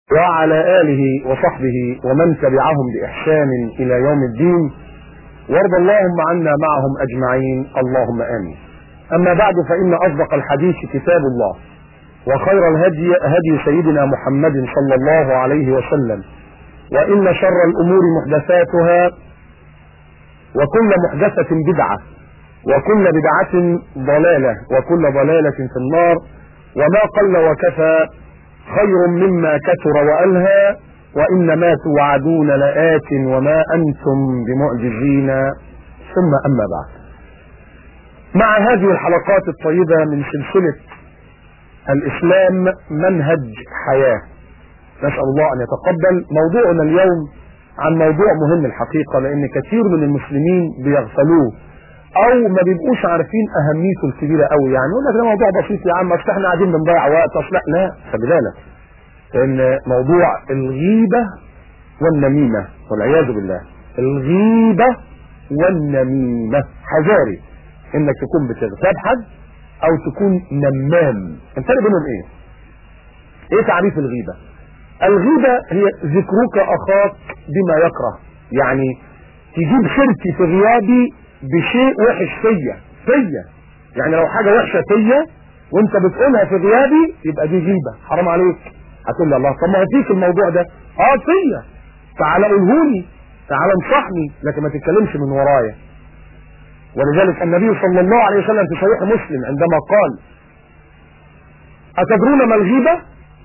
وعلى آله وصحبه ومن تبعهم بإحسان إلى يوم الدين وارض اللهم عنا معهم أجمعين اللهم آمين أما بعد فإن أصدق الحديث كتاب الله وخير الهدي هدي سيدنا محمد صلى الله عليه وسلم وإن شر الأمور محدثاتها وكل محدثة بدعة وكل بدعة ضلالة وكل ضلالة في النار وما قل وكفى خير مما كثر وألهى وإنما توعدون لآت وما أنتم بمعجزين ثم أما بعد مع هذه الحلقات الطيبة من سلسلة الإسلام منهج حياة نسأل الله أن يتقبل موضوعنا اليوم عن موضوع مهم الحقيقة لأن كثير من المسلمين بيغفلوه او ما بيبقوش عارفين اهميته الكبيره قوي يعني يقول لك ده موضوع بسيط يا عم اصل احنا قاعدين بنضيع وقت اصل لا لا خلي بالك لان موضوع الغيبه والنميمه والعياذ بالله الغيبه والنميمه حذاري انك تكون بتغتاب حد او تكون نمام الفرق بينهم ايه؟ ايه تعريف الغيبه؟ الغيبه هي ذكرك اخاك بما يكره يعني تجيب سيرتي في غيابي بشيء وحش فيا فيا يعني لو حاجه وحشه فيا وانت بتقولها في غيابي يبقى دي غيبه حرام عليك هتقول لي الله طب ما هو فيك الموضوع ده اه فيا تعالى قولهولي تعالى انصحني لكن ما تتكلمش من ورايا ولذلك النبي صلى الله عليه وسلم في صحيح مسلم عندما قال أتدرون ما الغيبة؟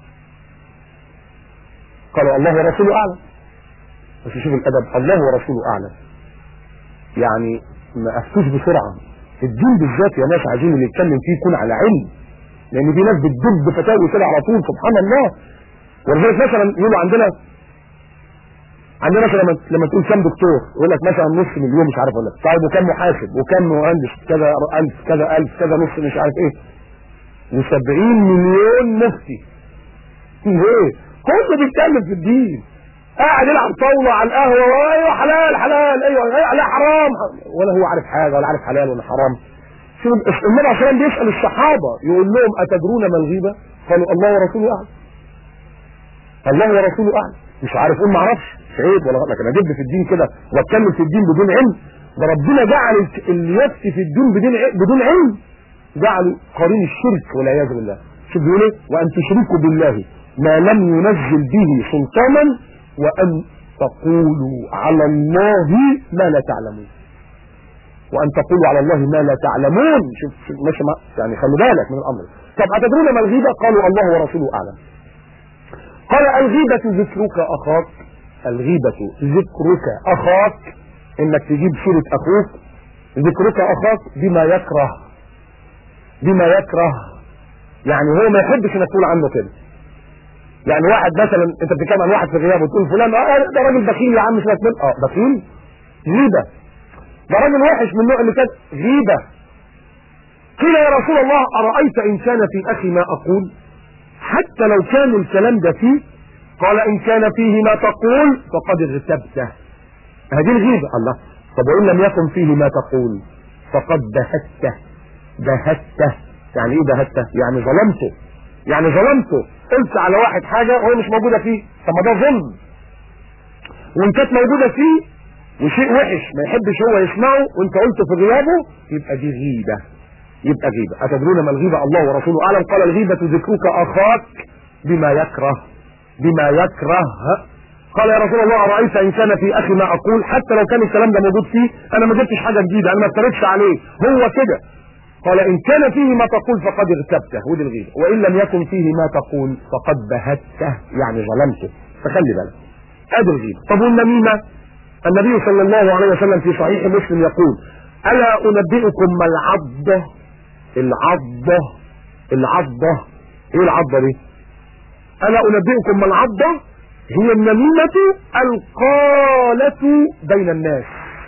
قالوا الله ورسوله أعلم بس شوف الأدب الله ورسوله أعلم يعني ما افتوش بسرعه الدين بالذات يا ناس عايزين اللي يتكلم فيه يكون على علم لان في ناس بتدب فتاوي كده على طول سبحان الله ولذلك مثلا يقولوا عندنا عندنا مثلا لما لما تقول كام دكتور يقول لك مثلا نص مليون مش عارف ولا طيب وكام محاسب وكام مهندس كذا ألف كذا ألف كذا نص مش عارف ايه و70 مليون مفتي ايه كله بيتكلم في الدين قاعد يلعب طاوله على القهوه ايوه حلال حلال ايوه ايوه لا حرام ولا هو عارف حاجه ولا عارف حلال ولا حرام شوف النبي عليه الصلاه بيسال الصحابه يقول لهم اتدرون ما الغيبه؟ قالوا الله ورسوله اعلم. الله ورسوله اعلم مش عارف اقول ما اعرفش مش عيب ولا غلط لكن ادب في الدين كده واتكلم في الدين بدون علم ده ربنا جعل اللي يفتي في الدين بدون بدون علم جعله قرين الشرك والعياذ بالله شوف بيقول ايه؟ وان تشركوا بالله ما لم ينزل به سلطانا وأن تقولوا على الله ما لا تعلمون وأن تقولوا على الله ما لا تعلمون شوف, شوف ماشي يعني خلي بالك من الأمر طب أتدرون ما الغيبة قالوا الله ورسوله أعلم قال الغيبة ذكرك أخاك الغيبة ذكرك أخاك إنك تجيب سيرة أخوك ذكرك أخاك بما يكره بما يكره يعني هو ما يحبش انك تقول عنه كده يعني واحد مثلا انت بتتكلم عن واحد في غيابه وتقول فلان اه ده راجل بخيل يا عم مش من اه بخيل غيبه ده راجل وحش من النوع اللي كان غيبه قيل يا رسول الله ارايت ان كان في اخي ما اقول حتى لو كان الكلام ده فيه قال ان كان فيه ما تقول فقد اغتبته هذه الغيبه الله طب وان لم يكن فيه ما تقول فقد بهته بهته يعني ايه بهته يعني ظلمته يعني ظلمته قلت على واحد حاجة وهي مش موجودة فيه طب ما ده ظلم وان كانت موجودة فيه وشيء وحش ما يحبش هو يسمعه وانت قلت في غيابه يبقى دي غيبة يبقى غيبة أتدرون ما الغيبة الله ورسوله أعلم قال الغيبة ذكرك أخاك بما يكره بما يكره قال يا رسول الله أرأيت إن كان في أخي ما أقول حتى لو كان الكلام ده موجود فيه أنا ما جبتش حاجة جديدة أنا ما افترضتش عليه هو كده قال إن كان فيه ما تقول فقد اغتبته ودي الغيبة وإن لم يكن فيه ما تقول فقد بهته يعني ظلمته فخلي بالك ادي الغيبة طب والنميمة النبي صلى الله عليه وسلم في صحيح مسلم يقول ألا أنبئكم ما العضة العضة العضة إيه العضة دي ألا أنبئكم ما العضة هي النميمة القالة بين الناس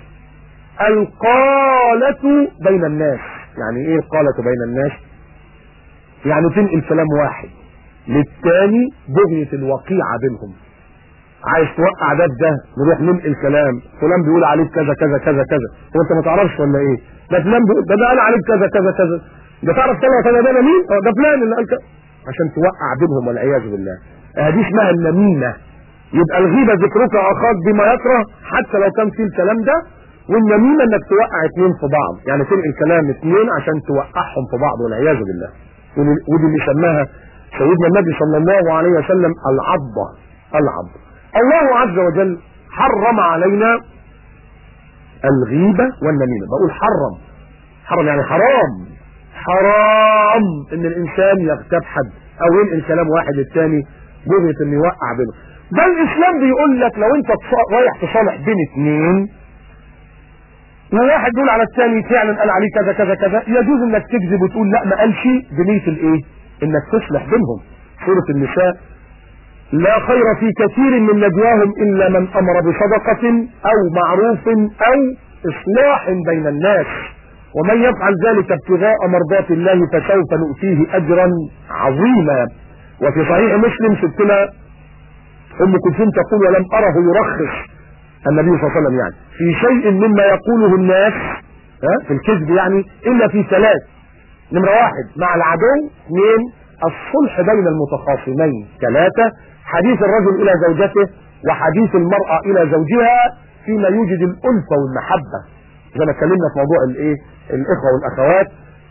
القالة بين الناس يعني ايه القالة بين الناس يعني تنقل كلام واحد للتاني بغية الوقيعة بينهم عايز توقع ده بده نروح ننقل كلام فلان بيقول عليك كذا كذا كذا كذا هو انت ما تعرفش ولا ايه ده فلان بيقول ده, ده قال عليك كذا كذا كذا ده تعرف كذا كذا ده مين اه ده فلان اللي قال كذا عشان توقع بينهم والعياذ بالله هذه اسمها النميمة يبقى الغيبة ذكرك اخاك بما يكره حتى لو كان فيه الكلام ده والنميمة انك توقع اتنين في بعض يعني تنقل كلام اتنين عشان توقعهم في بعض والعياذ بالله ودي اللي سماها سيدنا النبي صلى الله عليه وسلم العضة العض الله عز وجل حرم علينا الغيبة والنميمة بقول حرم حرم يعني حرام حرام ان الانسان يغتاب حد او ينقل كلام واحد الثاني بغية انه يوقع بينه ده الاسلام بيقول لك لو انت رايح تصالح بين اثنين وواحد يقول على الثاني فعلا قال عليه كذا كذا كذا يجوز انك تكذب وتقول لا ما قالش بنية الايه انك تصلح بينهم سورة النساء لا خير في كثير من نجواهم الا من امر بصدقة او معروف او اصلاح بين الناس ومن يفعل ذلك ابتغاء مرضات الله فسوف نؤتيه اجرا عظيما وفي صحيح مسلم ستنا ام كلثوم تقول ولم اره يرخص النبي صلى الله عليه وسلم يعني في شيء مما يقوله الناس ها في الكذب يعني الا في ثلاث نمرة واحد مع العدو اثنين الصلح بين المتخاصمين ثلاثة حديث الرجل الى زوجته وحديث المرأة الى زوجها فيما يوجد الألفة والمحبة زي ما اتكلمنا في موضوع الايه الاخوة والاخوات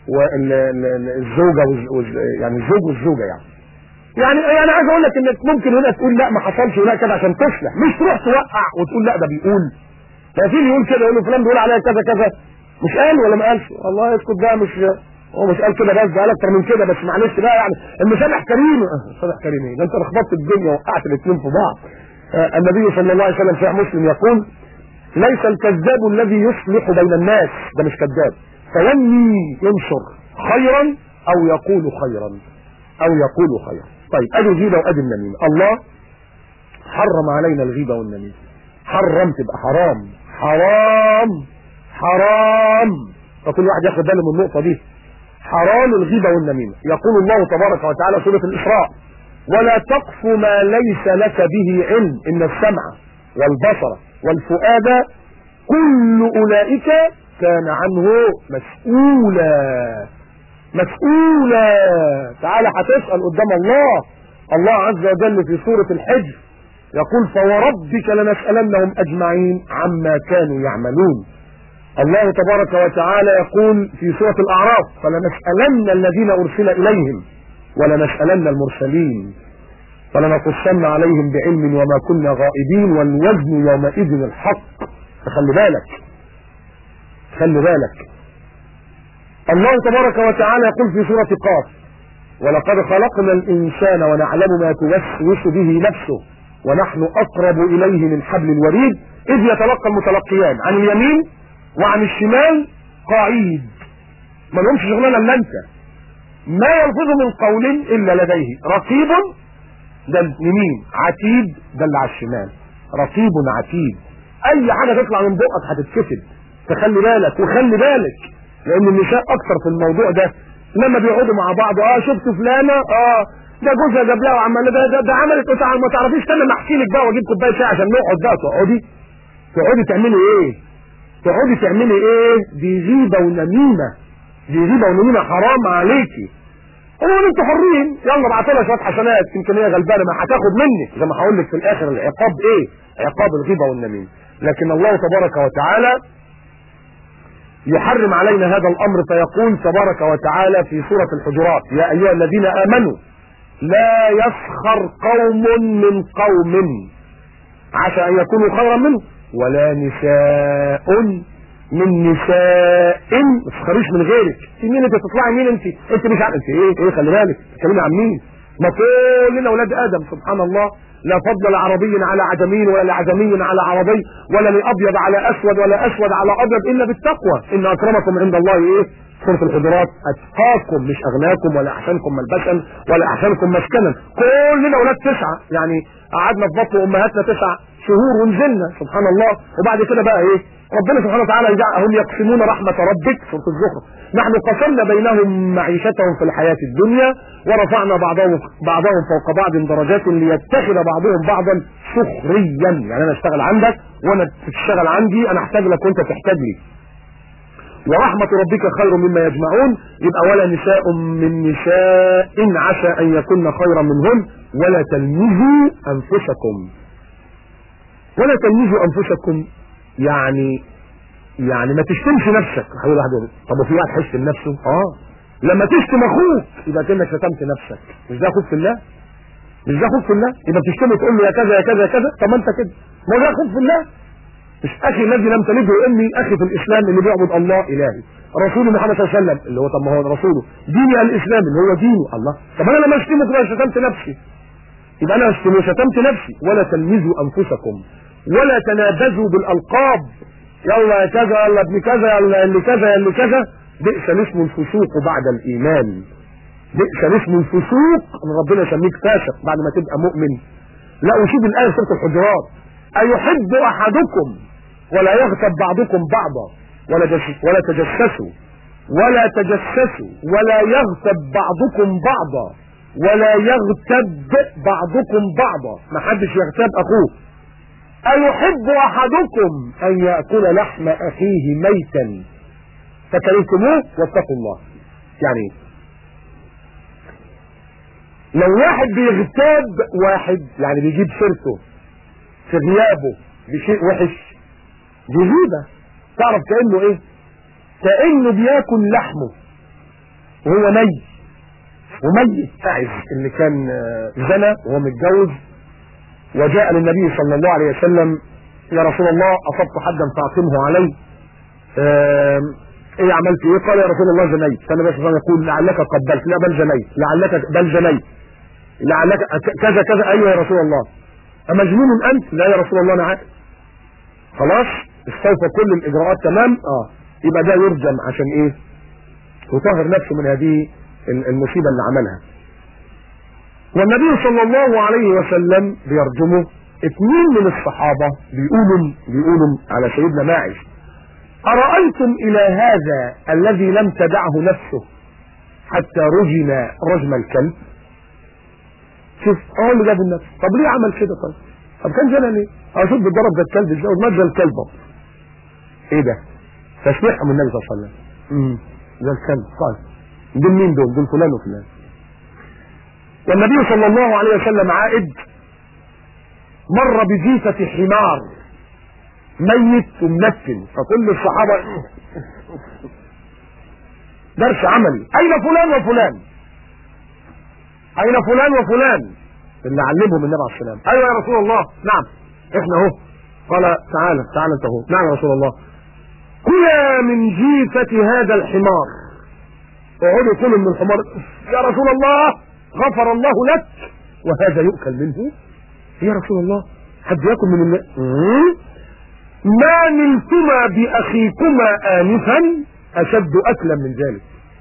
والزوجة يعني الزوج والزوجة يعني يعني يعني عايز اقول لك انك ممكن هنا تقول لا ما حصلش هنا كذا عشان تصلح مش تروح توقع وتقول لا ده بيقول ما في اللي يقول كده يقول له فلان بيقول عليا كذا كذا مش قال ولا ما قالش والله اسكت بقى مش هو مش قال كده بس ده قال اكتر من كده بس معلش بقى يعني المسامح كريم مسامح كريم ايه ده انت لخبطت الدنيا وقعت الاثنين في بعض آه النبي صلى الله عليه وسلم في مسلم يقول ليس الكذاب الذي يصلح بين الناس ده مش كذاب فينمي ينشر خيرا او يقول خيرا او يقول خيرا طيب ادي الغيبه وادي النميمه الله حرم علينا الغيبه والنميمه حرم تبقى حرام حرام حرام فكل واحد ياخد باله من النقطه دي حرام الغيبه والنميمه يقول الله تبارك وتعالى سوره الاسراء ولا تقف ما ليس لك به علم ان السمع والبصر والفؤاد كل اولئك كان عنه مسؤولا مسؤولا تعالى هتسأل قدام الله الله عز وجل في سورة الحجر يقول فوربك لنسألنهم أجمعين عما كانوا يعملون الله تبارك وتعالى يقول في سورة الأعراف فلنسألن الذين أرسل إليهم ولنسألن المرسلين فلنقصن عليهم بعلم وما كنا غائبين والوزن يومئذ الحق فخلي بالك خلي بالك الله تبارك وتعالى يقول في سورة قاف ولقد خلقنا الإنسان ونعلم ما توسوس به نفسه ونحن أقرب إليه من حبل الوريد إذ يتلقى المتلقيان عن اليمين وعن الشمال قاعيد ما لهمش شغلانة إلا أنت ما يلفظ من قول إلا لديه رقيب ده اليمين عتيد ده اللي على الشمال رقيب عتيد أي حاجة تطلع من بقك هتتكتب فخلي بالك وخلي بالك لان النساء اكتر في الموضوع ده لما بيقعدوا مع بعض اه شفتوا فلانه اه ده جوزها جاب لها وعمل ده ده, ده عملت ما تعرفيش استنى ما احكي لك بقى واجيب كوبايه شاي عشان نقعد بقى تقعدي تقعدي تعملي ايه؟ تقعدي تعملي ايه؟ دي غيبه ونميمه دي غيبه ونميمه حرام عليكي قولوا انتوا حرين يلا ابعتوا لها شويه حسنات يمكن هي غلبانه ما هتاخد منك زي ما هقول لك في الاخر العقاب ايه؟ عقاب الغيبه والنميمه لكن الله تبارك وتعالى يحرم علينا هذا الامر فيقول تبارك وتعالى في سورة الحجرات يا ايها الذين امنوا لا يسخر قوم من قوم عسى ان يكونوا خيرا منه ولا نساء من نساء ما تسخريش من غيرك مين انت تطلعي مين انت انت مش عارف انت ايه ايه خلي بالك تتكلمي عن مين ما كلنا اولاد ادم سبحان الله لا فضل لعربي على عجمي ولا لعجمي على عربي ولا لابيض على اسود ولا اسود على ابيض الا بالتقوى ان اكرمكم عند الله ايه سوره الحجرات اتقاكم مش اغناكم ولا احسنكم ملبسا ولا احسنكم مسكنا كلنا اولاد تسعه يعني قعدنا في بطن امهاتنا تسع شهور ونزلنا سبحان الله وبعد كده بقى ايه ربنا سبحانه وتعالى هم يقسمون رحمة ربك سورة الزخرف نحن قسمنا بينهم معيشتهم في الحياة الدنيا ورفعنا بعضهم بعضهم فوق بعض درجات ليتخذ بعضهم بعضا سخريا يعني انا اشتغل عندك وانا تشتغل عندي انا احتاج لك وانت تحتاج لي ورحمة ربك خير مما يجمعون يبقى ولا نساء من نساء عسى أن يكن خيرا منهن ولا تلمزوا أنفسكم ولا تلمزوا أنفسكم يعني يعني ما تشتمش نفسك حبيبي واحد يقول طب وفي واحد هيشتم نفسه اه لما تشتم اخوك يبقى كانك شتمت نفسك مش ده اخوك في الله مش ده اخوك في الله يبقى بتشتمه تقول له يا كذا يا كذا يا كذا طب ما انت كده ما ده اخوك في الله مش اخي الذي لم تلده امي اخي في الاسلام اللي بيعبد الله الهي رسول محمد صلى الله عليه وسلم اللي هو طب ما هو رسوله ديني الاسلام اللي هو دينه الله طب انا لما اشتمك بقى شتمت نفسي يبقى انا اشتمه شتمت نفسي ولا تلمزوا انفسكم ولا تنابزوا بالالقاب يلا يا كذا يلا ابن كذا يلا اللي كذا يلا كذا بئس الاسم الفسوق بعد الايمان بئس الاسم الفسوق ان ربنا يسميك فاسق بعد ما تبقى مؤمن لا وشوف الايه سوره الحجرات ايحب احدكم ولا يغتب بعضكم بعضا ولا جس ولا تجسسوا ولا تجسسوا ولا يغتب بعضكم بعضا ولا يغتب بعضكم بعضا ما حدش يغتاب اخوه أيحب أحدكم أن يأكل لحم أخيه ميتا فكرهتموه واتقوا الله يعني لو واحد بيغتاب واحد يعني بيجيب سيرته في غيابه بشيء وحش دي غيبة تعرف كأنه ايه كأنه بياكل لحمه وهو ني وميت تعز اللي كان زنى وهو متجوز وجاء للنبي صلى الله عليه وسلم يا رسول الله اصبت حدا فاقمه علي ايه عملت ايه قال يا رسول الله زنيت فالنبي صلى الله عليه وسلم يقول لعلك قبلت لا بل زنيت لعلك بل زنيت لعلك كذا كذا ايوه يا رسول الله امجنون انت لا يا رسول الله انا عارف خلاص استوفى كل الاجراءات تمام اه يبقى ده يرجم عشان ايه يطهر نفسه من هذه المصيبه اللي عملها والنبي صلى الله عليه وسلم بيرجمه اثنين من الصحابة بيقولوا بيقولوا على سيدنا ماعز أرأيتم إلى هذا الذي لم تدعه نفسه حتى رجم رجم الكلب شوف اه اللي جاب النفس طب ليه عمل كده طيب طب كان جنى ليه اشوف بيضرب ده الكلب ازاي ومجى الكلب ايه ده تشريحهم النبي صلى الله عليه وسلم امم ده الكلب طيب دول مين دول دول فلان وفلان والنبي صلى الله عليه وسلم عائد مر بجيفة حمار ميت ومنتن فكل الصحابة درس عملي اين فلان وفلان اين فلان وفلان اللي علمهم النبي عليه السلام ايوه يا رسول الله نعم احنا اهو قال تعالى تعالى انت اهو نعم يا رسول الله كلا من جيفة هذا الحمار اقعدوا كلوا من الحمار يا رسول الله غفر الله لك وهذا يؤكل منه يا رسول الله حد ياكل من الناس ما نلتما باخيكما انفا اشد اكلا من ذلك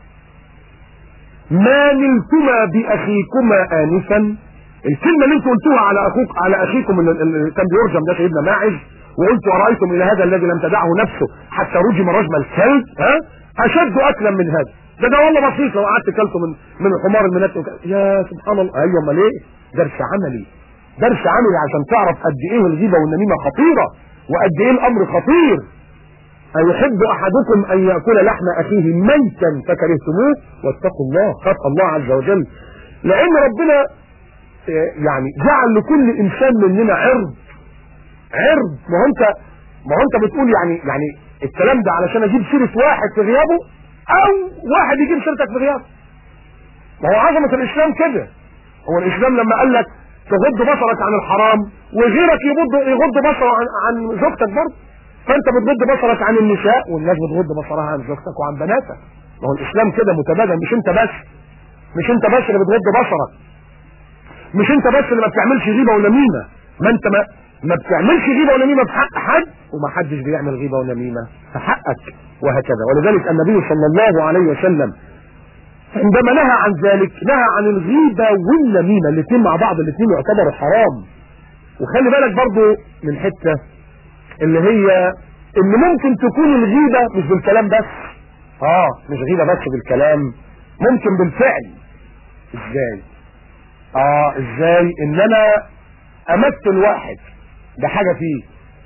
ما نلتما باخيكما انفا الكلمة اللي انتوا قلتوها على اخوك على اخيكم اللي كان بيرجم ده سيدنا ماعز وقلتوا ارايتم الى هذا الذي لم تدعه نفسه حتى رجم رجم الكلب ها اشد اكلا من هذا ده ده والله بسيط لو قعدت كلته من من الحمار المنات يا سبحان الله ايوه امال ايه درس عملي درس عملي عشان تعرف قد ايه الغيبه والنميمه خطيره وقد ايه الامر خطير أيحب أحدكم أن يأكل لحم أخيه ميتا فكرهتموه واتقوا الله خاف الله عز وجل لأن ربنا يعني جعل لكل إنسان مننا عرض عرض ما هو أنت ما هو أنت بتقول يعني يعني الكلام ده علشان أجيب سيرة واحد في غيابه أو واحد يجيب سيرتك في غيابه ما هو عظمة الإسلام كده هو الإسلام لما قال لك تغض بصرك عن الحرام وغيرك يغض يغض بصره عن, عن زوجتك برضه فانت بتغض بصرك عن النساء والناس بتغض بصرها عن زوجتك وعن بناتك ما هو الاسلام كده متبادل مش انت بس مش انت بس اللي بتغض بصرك مش انت بس اللي ما بتعملش غيبه ونميمه ما انت ما ما بتعملش غيبه ونميمه في حق حد وما حدش بيعمل غيبه ونميمه في حقك وهكذا ولذلك النبي صلى الله عليه وسلم عندما نهى عن ذلك نهى عن الغيبه والنميمه الاثنين مع بعض الاثنين يعتبروا حرام وخلي بالك برضو من حته اللي هي ان ممكن تكون الغيبة مش بالكلام بس اه مش غيبة بس بالكلام ممكن بالفعل ازاي اه ازاي ان انا امثل واحد ده حاجة فيه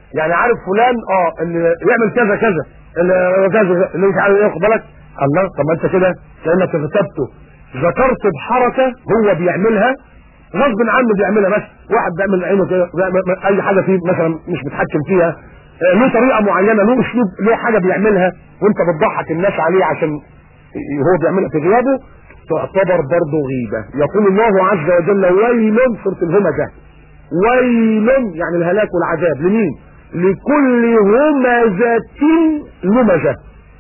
يعني عارف فلان اه اللي يعمل كذا كذا اللي كذا اللي مش عارف ايه واخد بالك الله طب ما انت كده كانك اغتبته ذكرت بحركه هو بيعملها غصب عنه بيعملها بس واحد بيعمل عينه كده بيعمل- اي حاجه فيه مثلا مش متحكم فيها آه، له طريقه معينه له اسلوب له حاجه بيعملها وانت بتضحك الناس عليه عشان هو بيعملها في غيابه تعتبر برضه غيبه يقول الله عز وجل ويل سوره الهمزه ويل يعني الهلاك والعذاب لمين لكل همزة لمزة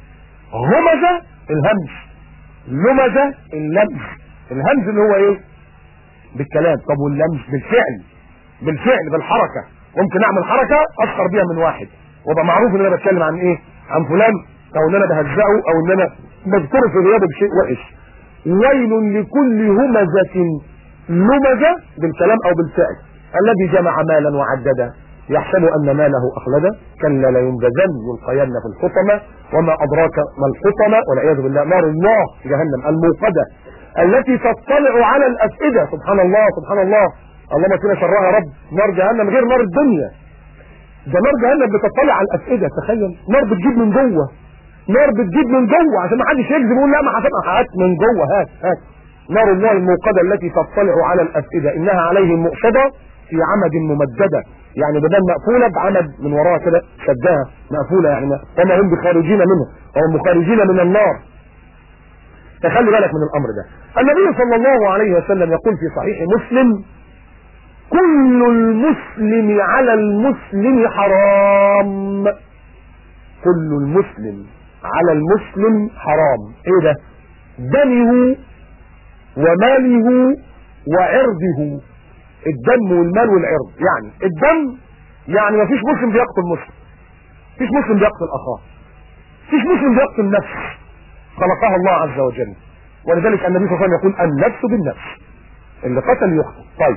همزة الهمز لمزة اللمز الهمز اللي هو ايه بالكلام طب واللمز بالفعل بالفعل بالحركة ممكن اعمل حركة اسخر بيها من واحد وابقى معروف ان انا بتكلم عن ايه عن فلان او ان انا بهزقه او ان انا بذكره في غيابه بشيء وحش ويل لكل همزة لمزة بالكلام او بالفعل الذي جمع مالا وعدده يحسب ان ماله اخلده كلا لينبذن يلقين في الحطمة وما ادراك ما الحطمة والعياذ بالله نار الله جهنم الموقدة التي تطلع على الافئدة سبحان الله سبحان الله اللهم كنا شرها يا رب نار جهنم غير نار الدنيا ده نار جهنم بتطلع على الافئدة تخيل نار بتجيب من جوه نار بتجيب من جوه عشان ما حدش يكذب يقول لا ما هتبقى هات من جوه هات هات نار الله الموقدة التي تطلع على الأفئدة إنها عليهم مؤصدة في عمد ممددة يعني بدل مقفولة بعمد من وراها كده شدها مقفولة يعني ما- وما هم بخارجين منه وهم مخارجين من النار تخلي بالك من الأمر ده النبي صلى الله عليه وسلم يقول في صحيح مسلم كل المسلم على المسلم حرام كل المسلم على المسلم حرام ايه ده دمه وماله وعرضه الدم والمال والعرض يعني الدم يعني ما فيش مسلم بيقتل مسلم فيش مسلم بيقتل اخاه فيش مسلم بيقتل نفس خلقها الله عز وجل ولذلك النبي صلى الله عليه وسلم يقول النفس بالنفس اللي قتل يقتل طيب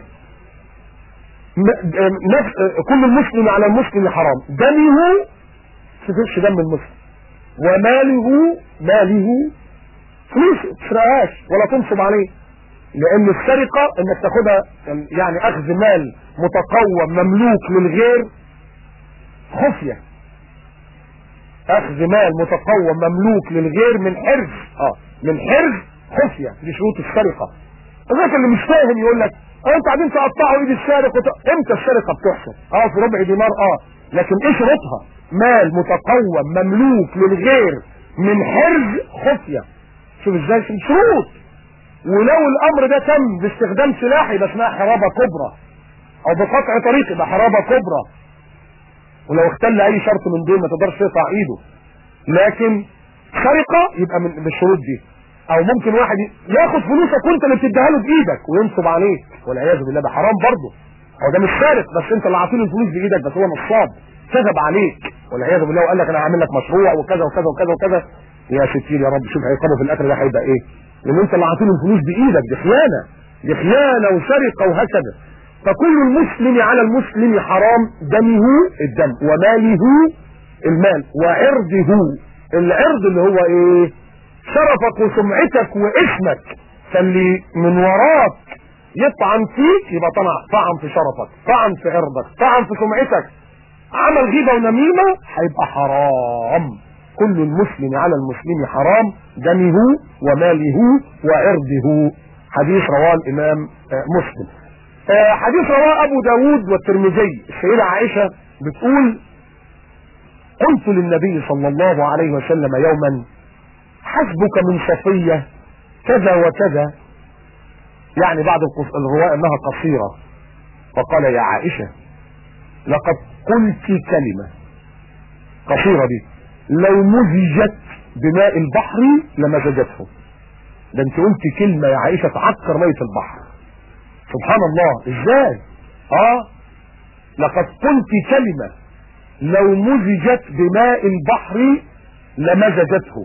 م- آه، نفس آه، كل المسلم على المسلم حرام دمه تفش دم المسلم وماله ماله فلوس ما تسرقهاش ولا تنصب عليه لان السرقة انك تاخدها يعني اخذ مال متقوم مملوك للغير خفية اخذ مال متقوم مملوك للغير من حرز اه من حرز خفية دي شروط السرقة الناس اللي مش فاهم يقول لك اه انت قاعدين تقطعوا ايد السارق وت... امتى السرقة بتحصل اه في ربع دينار اه لكن ايه شروطها مال متقوم مملوك للغير من حرز خفية شوف ازاي في شروط ولو الامر ده تم باستخدام سلاح يبقى اسمها حرابة كبرى او بقطع طريق يبقى حرابة كبرى ولو اختل اي شرط من دول ما تقدرش تقطع ايده لكن سرقة يبقى من بالشروط دي او ممكن واحد ياخد فلوسك وانت اللي بتديها له بايدك وينصب عليك والعياذ بالله ده حرام برضه هو ده مش سارق بس انت اللي عاطيله الفلوس بايدك بس هو نصاب كذب عليك والعياذ بالله وقال لك انا هعمل لك مشروع وكذا وكذا وكذا وكذا يا ستير يا رب شوف عقابه في الاخر ده هيبقى ايه لان انت اللي عاطيله الفلوس بايدك دي خيانه دي خيانه وسرقه وهكذا فكل المسلم على المسلم حرام دمه الدم وماله المال وعرضه العرض اللي هو ايه شرفك وسمعتك واسمك فاللي من وراك يطعن فيك يبقى طمع طعن في شرفك طعن في عرضك طعن في سمعتك عمل غيبة ونميمة هيبقى حرام كل المسلم على المسلم حرام دمه وماله وعرضه حديث رواه الامام آه، مسلم آه، حديث رواه ابو داود والترمذي السيدة عائشة بتقول قلت للنبي صلى الله عليه وسلم يوما حسبك من صفية كذا وكذا يعني بعد القص- الرواية انها قصيرة فقال يا عائشة لقد قلت كلمة قصيرة دي لو مزجت بماء البحر لمزجته ده انت قلت كلمة يا عائشة تعكر مية البحر سبحان الله ازاي اه لقد قلت كلمة لو مزجت بماء البحر لمزجته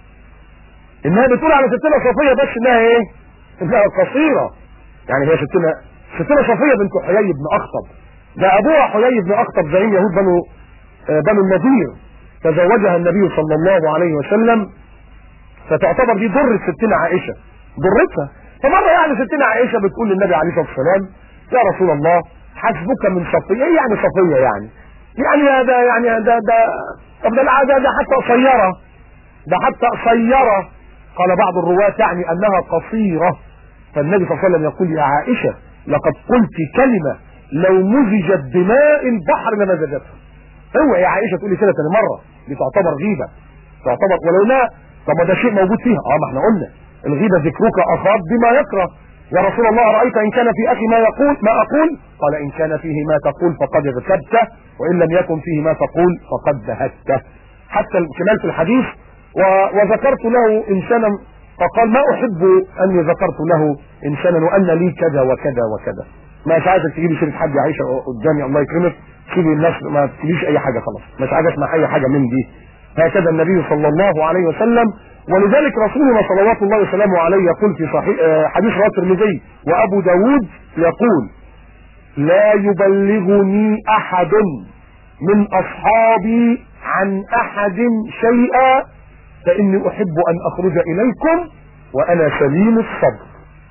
انها بتقول على ستنا صفية بس انها ايه انها قصيرة يعني هي ستنا ستنا صفية بنت حيي بن اخطب ده ابوها حيي بن اخطب زعيم يهود بنو آه، بنو النذير تزوجها النبي صلى الله عليه وسلم فتعتبر دي ضرة ستنا عائشة ضرتها فمرة يعني ستنا عائشة بتقول للنبي عليه الصلاة والسلام يا رسول الله حسبك من صفية ايه يعني صفية يعني يعني ده يعني ده ده طب ده العادة ده حتى قصيرة ده حتى قصيرة قال بعض الرواة تعني انها قصيرة فالنبي صلى الله عليه وسلم يقول يا عائشة لقد قلت كلمة لو مزجت بماء البحر لمزجتها هو يا عائشة تقولي كده تاني مرة دي تعتبر غيبة تعتبر ولو لا طب ما ده شيء موجود فيها اه ما احنا قلنا الغيبة ذكرك اخاك بما يكره يا رسول الله رأيت ان كان في اخي ما يقول ما اقول قال ان كان فيه ما تقول فقد اغتبته وان لم يكن فيه ما تقول فقد بهته حتى الكمال في الحديث و... وذكرت له انسانا فقال ما احب اني ذكرت له انسانا وان لي كذا وكذا وكذا مش عايزك تجيبي شريط حد يا عائشه قدامي الله يكرمك سيبي الناس ما تجيبيش اي حاجه خلاص مش عايز اسمع اي حاجه من دي هكذا النبي صلى الله عليه وسلم ولذلك رسولنا صلوات الله وسلامه عليه يقول في صحيح آه، حديث رواه الترمذي وابو داود يقول لا يبلغني احد من اصحابي عن احد شيئا فاني احب ان اخرج اليكم وانا سليم الصبر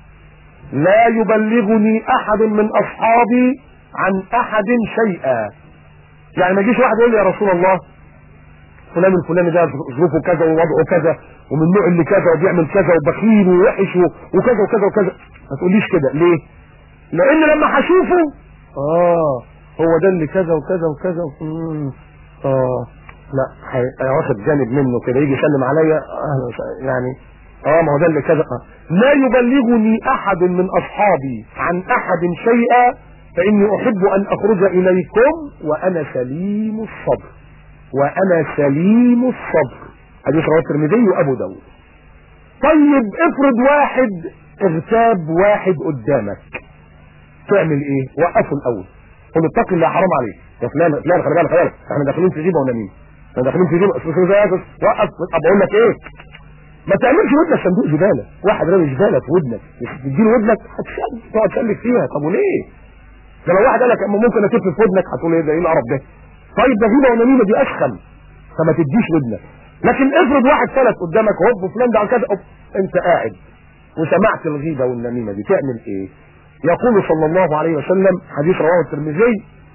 لا يبلغني احد من اصحابي عن احد شيئا يعني ما يجيش واحد يقول لي يا رسول الله فلان الفلاني ده ظروفه كذا ووضعه كذا ومن النوع اللي كذا وبيعمل كذا وبخيل ووحش وكذا وكذا وكذا ما تقوليش كده ليه لان لما هشوفه اه هو ده اللي كذا وكذا وكذا مم. اه لا هي- واخد جانب منه كده يجي يسلم عليا اهلا وسهلا. يعني اه ما هو ده اللي كذا آه. لا يبلغني احد من اصحابي عن احد شيئا فاني احب ان اخرج اليكم وانا سليم الصبر وانا سليم الصبر حديث رواه الترمذي وابو داود طيب افرض واحد اغتاب واحد قدامك تعمل ايه وقفه الاول قل له اتق الله حرام عليك يا فلان فلان خلي بالك خلي بالك احنا داخلين في غيبه ونميمه احنا داخلين في غيبه وقف طب اقول لك ايه ما تعملش ودنك صندوق زباله واحد رامي زباله في ودنك تديله ودنك هتشد تقعد تسلك فيها طب وليه ده لو واحد قال لك أما ممكن اتف في ودنك هتقول ايه ده ايه القرف ده طيب ده غيبه ونميمه دي اسخن فما تديش ودنك لكن افرض واحد سلك قدامك هوب فلان ده عن كذا أوب، انت قاعد وسمعت الغيبه والنميمه دي تعمل ايه يقول صلى الله عليه وسلم حديث رواه الترمذي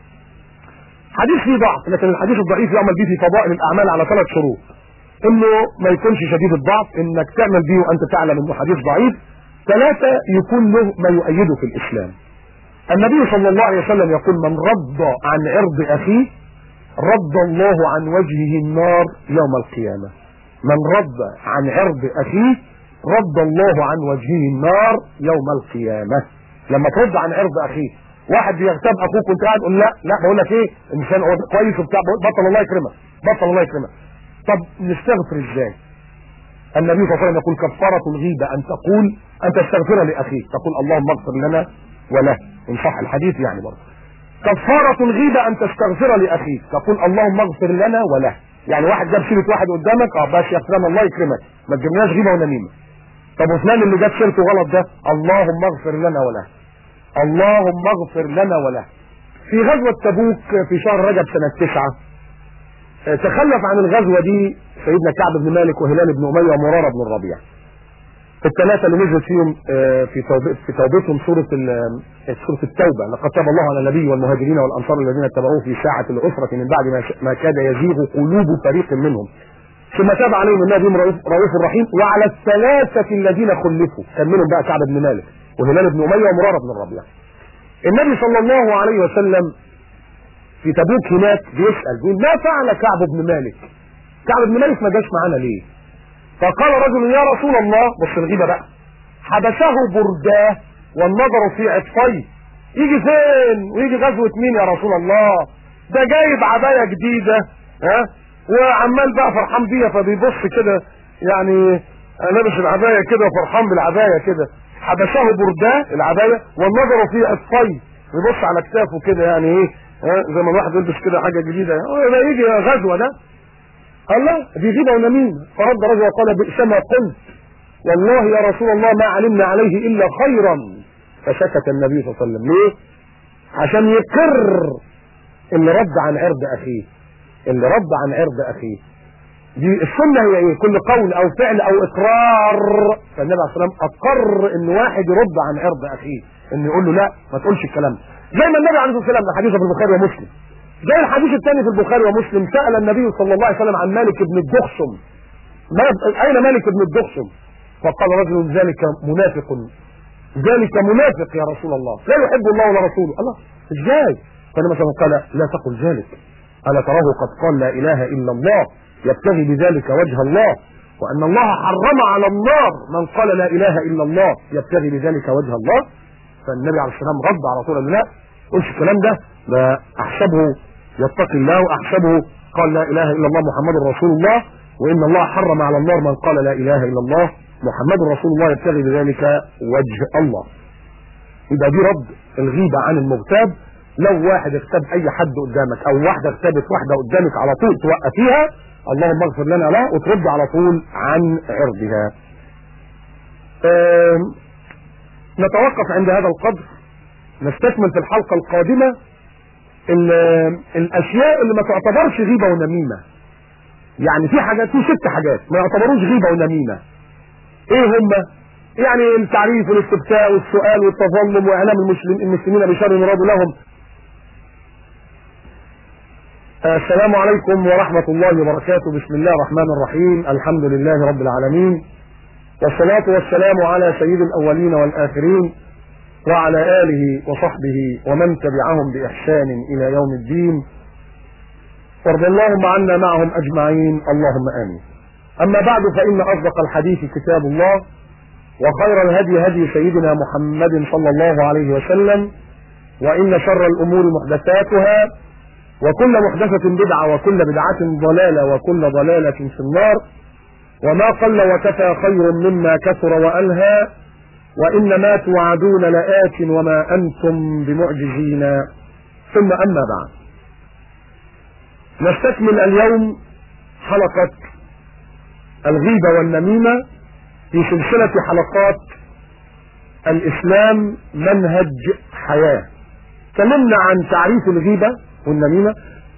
حديث فيه ضعف لكن الحديث الضعيف يعمل به في فضائل الاعمال على ثلاث شروط انه ما يكونش شديد الضعف انك تعمل به وانت تعلم انه حديث ضعيف ثلاثة يكون له ما يؤيده في الاسلام النبي صلى الله عليه وسلم يقول من رد عن عرض اخيه رد الله عن وجهه النار يوم القيامة من رد عن عرض اخيه رد الله عن وجهه النار يوم القيامة لما ترد عن عرض اخيه واحد بيغتاب اخوك وانت قاعد تقول لا لا بقول لك ايه انسان هو كويس وبتاع بطل الله يكرمك بطل الله يكرمك طب نستغفر ازاي النبي صلى الله عليه وسلم يقول كفارة الغيبة ان تقول ان تستغفر لاخيك تقول اللهم اغفر لنا وله ان صح الحديث يعني برضه كفارة الغيبة ان تستغفر لاخيك تقول اللهم اغفر لنا وله يعني واحد جاب سيرة واحد قدامك اه بس يا فلان الله يكرمك ما تجيبناش غيبة ونميمة طب وفلان اللي جاب سيرته غلط ده اللهم اغفر لنا وله اللهم اغفر لنا وله في غزوة تبوك في شهر رجب سنة تسعة اه، تخلف عن الغزوة دي سيدنا كعب بن مالك وهلال بن أمية ومرارة بن الربيع الثلاثة اللي نزلت فيهم اه، في توبة في توبتهم سورة ال- سورة التوبة لقد تاب الله على النبي والمهاجرين والأنصار الذين اتبعوه في ساعة العسرة من بعد ما ش- ما كاد يزيغ قلوب فريق منهم ثم تاب عليهم الله بهم رؤوف رؤوف رحيم وعلى الثلاثة الذين خلفوا كان منهم بقى كعب بن مالك وهلال بن أمية ومرارة بن الربيع النبي صلى الله عليه وسلم في تبوك هناك بيسأل بيقول ما فعل كعب بن مالك كعب بن مالك ما جاش معانا ليه فقال رجل يا رسول الله بص الغيبة بقى حبسه برداه والنظر في عطفيه يجي فين ويجي غزوة مين يا رسول الله ده جايب عباية جديدة ها وعمال بقى فرحان بيها فبيبص كده يعني لابس العباية كده وفرحان بالعباية كده حبسه برداه العباية والنظر في عطفيه يبص على كتافه كده يعني ايه ها زي ما الواحد يلبس كده حاجة جديدة هو ده يجي غزوة ده قال لا دي غيبة ونميمة فرد رجل وقال بئس ما قلت والله يا رسول الله ما علمنا عليه إلا خيرا فسكت النبي صلى الله عليه وسلم ليه عشان يقر اللي رد عن عرض أخيه اللي رد عن عرض أخيه دي السنة هي ايه كل قول او فعل او اقرار فالنبي عليه الصلاة والسلام اقر ان واحد يرد عن عرض اخيه ان يقول له لا ما تقولش الكلام ده زي ما النبي عليه الصلاة والسلام ده حديث في البخاري ومسلم زي الحديث الثاني في البخاري ومسلم سأل النبي صلى الله عليه وسلم عن مالك بن الدخشم ما- أين مالك بن الدخشم فقال رجل ذلك منافق ذلك منافق يا رسول الله لا يحب الله ولا رسوله الله ازاي فالنبي مثلا قال لا تقل ذلك ألا تراه قد قال لا إله إلا الله يبتغي بذلك وجه الله وأن الله حرم على النار من قال لا إله إلا الله يبتغي بذلك وجه الله فالنبي عليه السلام رد على طول لا قلش الكلام ده ده أحسبه يتقي الله وأحسبه قال لا إله إلا الله محمد رسول الله وإن الله حرم على النار من قال لا إله إلا الله محمد رسول الله يبتغي بذلك وجه الله يبقى دي رد الغيبة عن المغتاب لو واحد اغتاب اي حد قدامك او واحدة اغتابت واحدة قدامك على طول توقفيها اللهم اغفر لنا لا وترد على طول عن عرضها آم، نتوقف عند هذا القدر نستكمل في الحلقة القادمة ال- الاشياء اللي ما تعتبرش غيبة ونميمة يعني في حاجات في ست حاجات ما يعتبروش غيبة ونميمة ايه هم يعني التعريف والاستفتاء والسؤال والتظلم واعلام المسلم المسلمين بشر يراد لهم آه، السلام عليكم ورحمة الله وبركاته بسم الله الرحمن الرحيم الحمد لله رب العالمين والصلاة والسلام على سيد الأولين والآخرين وعلى آله وصحبه ومن تبعهم بإحسان إلى يوم الدين وارض اللهم عنا معهم أجمعين اللهم آمين أما بعد فإن أصدق الحديث كتاب الله وخير الهدي هدي سيدنا محمد صلى الله عليه وسلم وإن شر الأمور محدثاتها وكل محدثة بدعة وكل بدعة ضلالة وكل ضلالة في النار وما قل وكفى خير مما كثر وألهى وإن ما توعدون لآت وما أنتم بمعجزين ثم أما بعد نستكمل اليوم حلقة الغيبة والنميمة في سلسلة حلقات الإسلام منهج حياة تكلمنا عن تعريف الغيبة والنميمة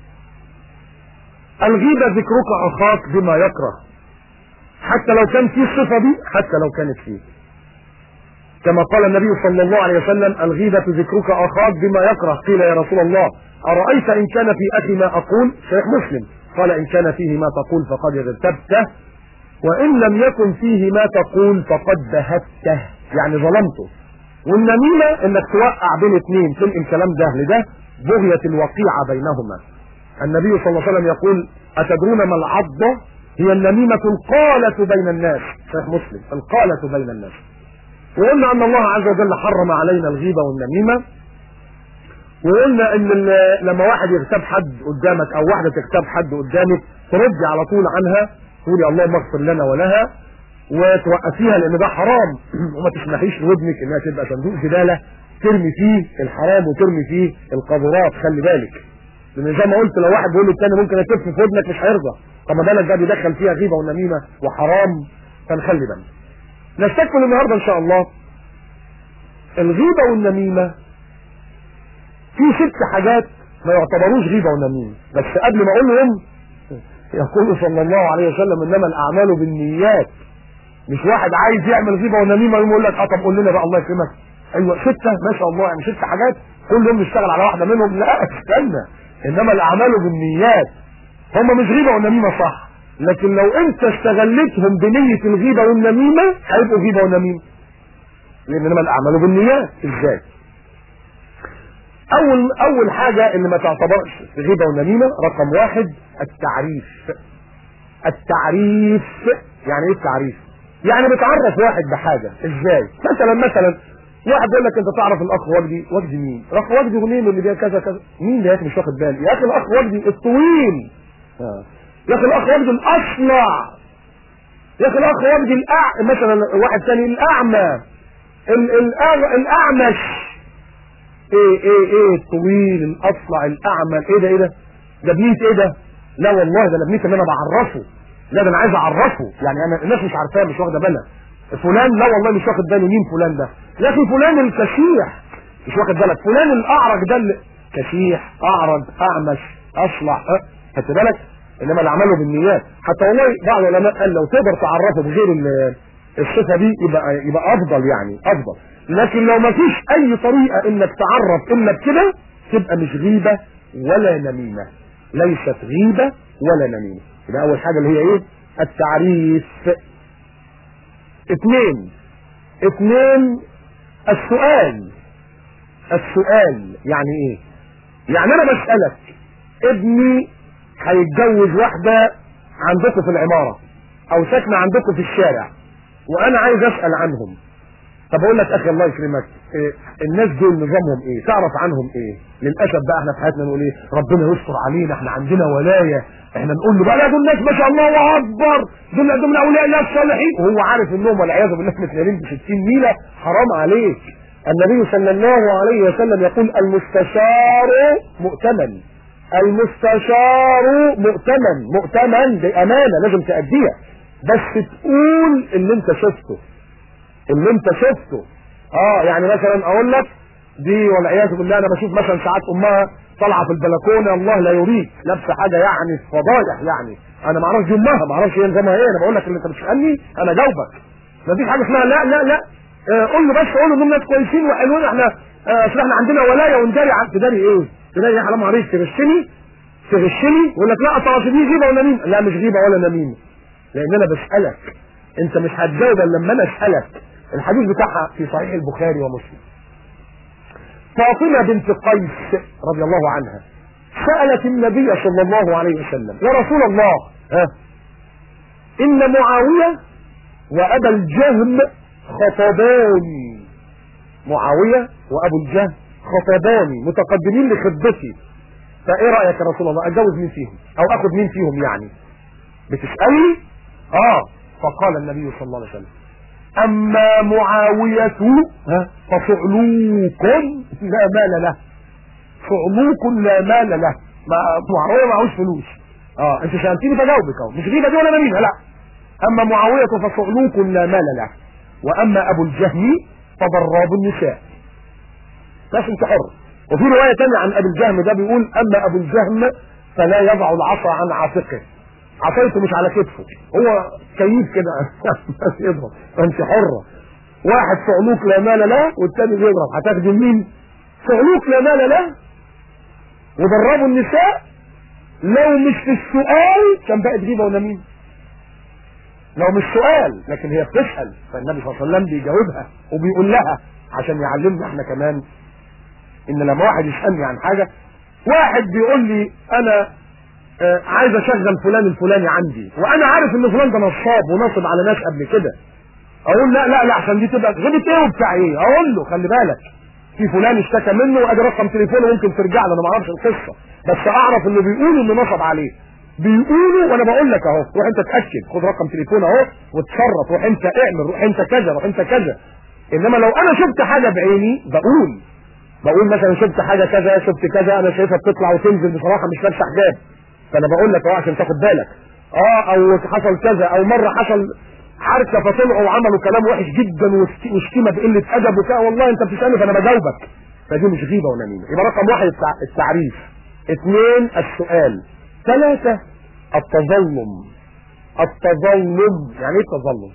الغيبة ذكرك أخاك بما يكره حتى لو كان فيه الصفة دي حتى لو كانت فيه كما قال النبي صلى الله عليه وسلم الغيبة ذكرك أخاك بما يكره قيل يا رسول الله أرأيت إن كان في أخي ما أقول صحيح مسلم قال إن كان فيه ما تقول فقد اغتبته وإن لم يكن فيه ما تقول فقد بهته يعني ظلمته والنميمة انك توقع بين اثنين تنقل كلام ده لده بغية الوقيعة بينهما النبي صلى الله عليه وسلم يقول أتدرون ما العضة هي النميمة القالة بين الناس صحيح مسلم القالة بين الناس وقلنا أن الله عز وجل حرم علينا الغيبة والنميمة وقلنا ان ال- لما واحد يغتاب حد قدامك او واحدة تغتاب حد قدامك تردي على طول عنها تقولي اللهم اغفر لنا ولها وتوقفيها لان ده حرام وما تسمحيش لودنك انها تبقى صندوق زباله ترمي فيه الحرام وترمي فيه القاذورات خلي بالك لان زي ما قلت لو واحد بيقول للتاني ممكن اتف في ودنك مش هيرضى طب ما بالك ده بيدخل فيها غيبه ونميمه وحرام فنخلي بالنا نستكمل النهارده ان شاء الله الغيبه والنميمه في ست حاجات ما يعتبروش غيبه ونميمه بس قبل ما اقولهم يقول صلى الله عليه وسلم انما الاعمال بالنيات مش واحد عايز يعمل غيبه ونميمه يقوم يقول لك اه طب قول لنا بقى الله يكرمك ايوه سته ما شاء الله يعني ست حاجات كل يوم نشتغل على واحده منهم لا استنى انما الاعمال بالنيات هم مش غيبه ونميمه صح لكن لو انت استغلتهم بنيه الغيبه والنميمه هيبقوا غيبه ونميمه لان انما الاعمال بالنيات ازاي اول اول حاجه اللي ما تعتبرش غيبه ونميمه رقم واحد التعريف التعريف يعني ايه التعريف يعني بتعرف واحد بحاجه ازاي مثلا مثلا واحد يقول لك انت تعرف الاخ وجدي وجدي مين الاخ وجدي مين اللي بيها كذا كذا مين ده يا اخي مش واخد بالي يا اخي الاخ وجدي الطويل آه. يا اخي الاخ وجدي الاصلع يا اخي الاخ وجدي الأع... مثلا واحد ثاني الاعمى ال... الأغ... الاعمش ايه ايه ايه الطويل الاصلع الاعمى ايه ده ايه ده ده بنيت ايه ده لا والله ده انا بنيت ان انا بعرفه لا ده انا عايز اعرفه يعني انا الناس مش عارفاه مش واخده بالها فلان لا والله مش واخد بالي مين فلان ده يا اخي فلان الكشيح مش واخد بالك فلان الاعرج ده اللي كشيح اعرج اعمش اصلع أه؟ خدت بالك انما الاعمال بالنيات حتى والله بعض العلماء قال لو تقدر تعرفه بغير ال- الصفه دي يبقى يبقى افضل يعني افضل لكن لو ما فيش اي طريقه انك تعرف الا بكده تبقى مش غيبة ولا نميمة ليست غيبة ولا نميمة يبقى اول حاجة اللي هي ايه التعريف اثنين اثنين السؤال السؤال يعني ايه يعني انا بسألك ابني هيتجوز واحدة عندكم في العمارة او ساكنة عندكم في الشارع وانا عايز اسأل عنهم طب اقول لك اخي الله يكرمك إيه الناس دول نظامهم ايه تعرف عنهم ايه للاسف بقى احنا في حياتنا نقول ايه ربنا يستر علينا احنا عندنا ولايه احنا نقول له بقى لا دول ناس ما شاء الله الله اكبر دول دول من اولياء الله الصالحين وهو عارف انهم والعياذ بالله متنالين ب 60 ميله حرام عليك النبي صلى الله عليه وسلم يقول المستشار مؤتمن المستشار مؤتمن مؤتمن بامانه لازم تاديها بس تقول اللي انت شفته اللي انت شفته اه يعني مثلا اقول لك دي والعياذ بالله انا بشوف مثلا ساعات امها طالعه في البلكونه الله لا يريد لابسه حاجه يعني فضايح يعني انا ما اعرفش امها ما اعرفش هي نظامها ايه انا بقول لك اللي انت بتسالني انا جاوبك ما فيش حاجه اسمها لا لا لا آه قول له بس قول له انهم ناس كويسين وحلوين احنا آه اصل احنا عندنا ولايه ونداري عن تداري ايه؟ تداري ايه حرام عليك تغشني تغشني يقول لك لا اصل دي غيبه ولا نميمه لا مش غيبه ولا نميمه لان انا بسالك انت مش هتجاوب الا لما انا اسالك الحديث بتاعها في صحيح البخاري ومسلم فاطمة بنت قيس رضي الله عنها سألت النبي صلى الله عليه وسلم يا رسول الله ها إن معاوية وأبا الجهم خطباني معاوية وأبو الجهم خطباني متقدمين لخطبتي فإيه رأيك يا رسول الله أتجوز مين فيهم أو أخذ مين فيهم يعني بتسألني آه فقال النبي صلى الله عليه وسلم اما معاوية فصعلوك لا مال له صعلوك لا مال له ما معاوية معهوش فلوس اه انت سألتني فجاوبك اهو مش غيبة دي ولا نميمة لا اما معاوية فصعلوك لا مال له واما ابو الجهم فضراب النساء بس انت حر وفي رواية تانية عن ابي الجهم ده بيقول اما ابو الجهم فلا يضع العصا عن عاتقه عصايته مش على كتفه هو كيف كده بس يضرب فانت حرة واحد صعلوك لا مال له والتاني بيضرب هتخدم مين صعلوك لا مال له وضربوا النساء لو مش في السؤال كان بقت غيبة ونميمة لو مش سؤال لكن هي بتسأل فالنبي صلى الله عليه وسلم بيجاوبها وبيقول لها عشان يعلمنا احنا كمان ان لما واحد يسألني عن حاجة واحد بيقول لي انا آه عايز اشغل فلان الفلاني عندي وانا عارف ان فلان ده نصاب ونصب على ناس قبل كده اقول لا لا لا عشان دي تبقى غيبة ايه وبتاع ايه اقول له خلي بالك في فلان اشتكى منه وادي رقم تليفونه ممكن ترجع له انا ما اعرفش القصه بس اعرف انه بيقولوا انه نصب عليه بيقولوا وانا بقول لك اهو روح انت اتاكد خد رقم تليفونه اهو وتصرف روح انت اعمل روح انت كذا روح انت كذا انما لو انا شفت حاجه بعيني بقول بقول مثلا شفت حاجه كذا شفت كذا انا شايفها بتطلع وتنزل بصراحه مش لابسه حجاب فانا بقول لك اهو عشان تاخد بالك اه او حصل كذا او مره حصل حركه فطلعوا وعملوا كلام وحش جدا وشتيمه بقله ادب وكده والله انت بتسالني فانا بجاوبك فدي مش غيبه ونميمه يبقى رقم واحد التعريف اثنين السؤال ثلاثه التظلم التظلم يعني ايه التظلم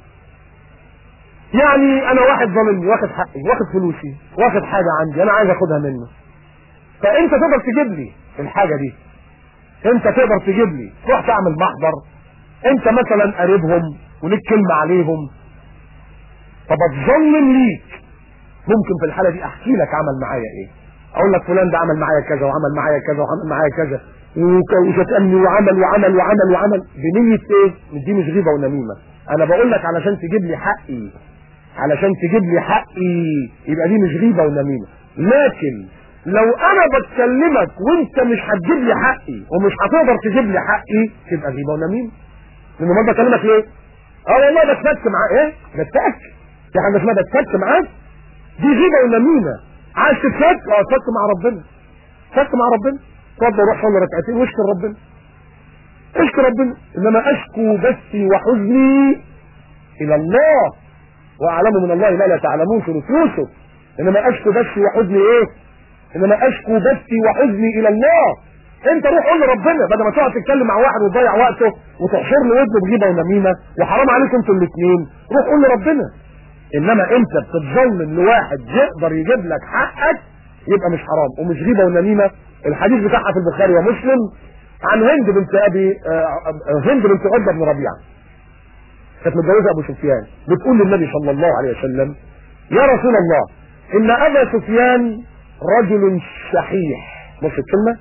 يعني انا واحد ظالمني واخد حقي واخد فلوسي واخد حاجه عندي انا عايز اخدها منه فانت تقدر تجيب لي الحاجه دي انت تقدر تجيب لي تروح تعمل محضر انت مثلا قريبهم وليك كلمه عليهم فبتظلم ليك ممكن في الحاله دي احكي لك عمل معايا ايه اقول لك فلان ده عمل معايا كذا وعمل معايا كذا وعمل معايا كذا وشتمني وعمل وعمل وعمل وعمل بنية ايه دي مش غيبة ونميمة انا بقول لك علشان تجيب لي حقي علشان تجيب لي حقي يبقى دي مش غيبة ونميمة لكن لو انا بتكلمك وانت مش هتجيب لي حقي ومش هتقدر تجيب لي حقي تبقى غيبة ونميمة لان ما بكلمك ليه اه والله بتفك معاه ايه بتفك في حاجه اسمها بتفك معاك دي غيبة ونميمة عايز تتفك اه تفك مع ربنا تفك مع ربنا اتفضل روح صلي ركعتين واشكر ربنا اشكر ربنا انما اشكو بثي وحزني الى الله واعلم من الله ما لا تعلمون في يوسف انما اشكو بثي وحزني ايه انما اشكو بثي وحزني الى الله انت روح قول لربنا بدل ما تقعد تتكلم مع واحد وتضيع وقته وتحشر له ودنه بغيبه ونميمه وحرام عليكم انتوا الاثنين روح قول لربنا انما انت بتتظلم لواحد يقدر يجيب لك حقك يبقى مش حرام ومش غيبه ونميمه الحديث بتاعها في البخاري ومسلم عن هند بنت ابي آه، آه، هند بنت عتبه بن ربيعه كانت متجوزه ابو سفيان بتقول للنبي صلى الله عليه وسلم يا رسول الله ان ابا سفيان رجل شحيح بص الكلمه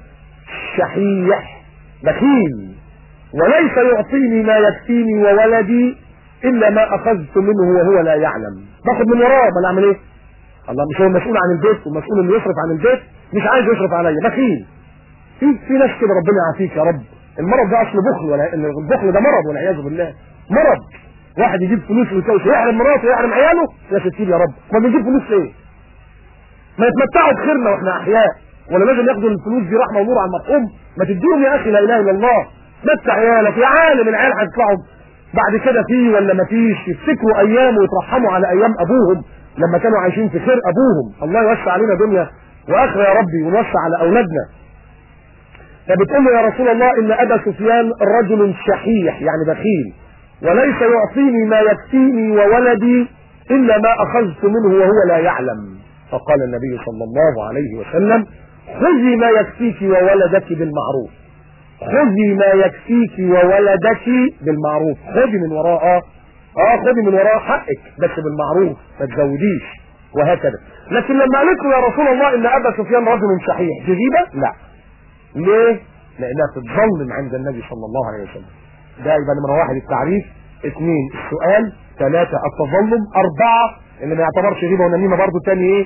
شحيح بخيل وليس يعطيني ما يكفيني وولدي الا ما اخذت منه وهو لا يعلم باخد من وراه ما اعمل ايه الله مش هو المسؤول عن البيت والمسؤول انه يصرف عن البيت مش عايز يصرف عليا بخيل في في ناس كده ربنا يعافيك يا رب المرض ده اصل بخل ولا البخل ده مرض والعياذ بالله مرض واحد يجيب فلوس ويكوش يحرم مراته ويحرم عياله يا ستير يا رب ما بيجيب فلوس ليه ما يتمتعوا بخيرنا واحنا احياء ولا لازم ياخدوا الفلوس دي رحمه ونور على المرحوم ما تديهم يا اخي لا اله الا الله متع عيالك يا عالم العيال هيطلعوا بعد كده فيه ولا ما فيش يفتكروا ايام ويترحموا على ايام ابوهم لما كانوا عايشين في خير ابوهم الله يوسع علينا دنيا واخره يا ربي ونوسع على اولادنا فبتقول له يا رسول الله ان ابا سفيان رجل شحيح يعني بخيل وليس يعطيني ما يكفيني وولدي الا ما اخذت منه وهو لا يعلم فقال النبي صلى الله عليه وسلم خذي ما يكفيك وولدك بالمعروف خذي ما يكفيك وولدك بالمعروف خذي من وراء اه خذي من وراء حقك بس بالمعروف ما تزوديش وهكذا لكن لما قالت له يا رسول الله ان ابا سفيان رجل شحيح دي غيبه لا ليه لانها تتظلم عند النبي صلى الله عليه وسلم ده يبقى نمره واحد التعريف اثنين السؤال ثلاثة التظلم أربعة اللي ما يعتبرش غيبة ونميمة برضه تاني إيه؟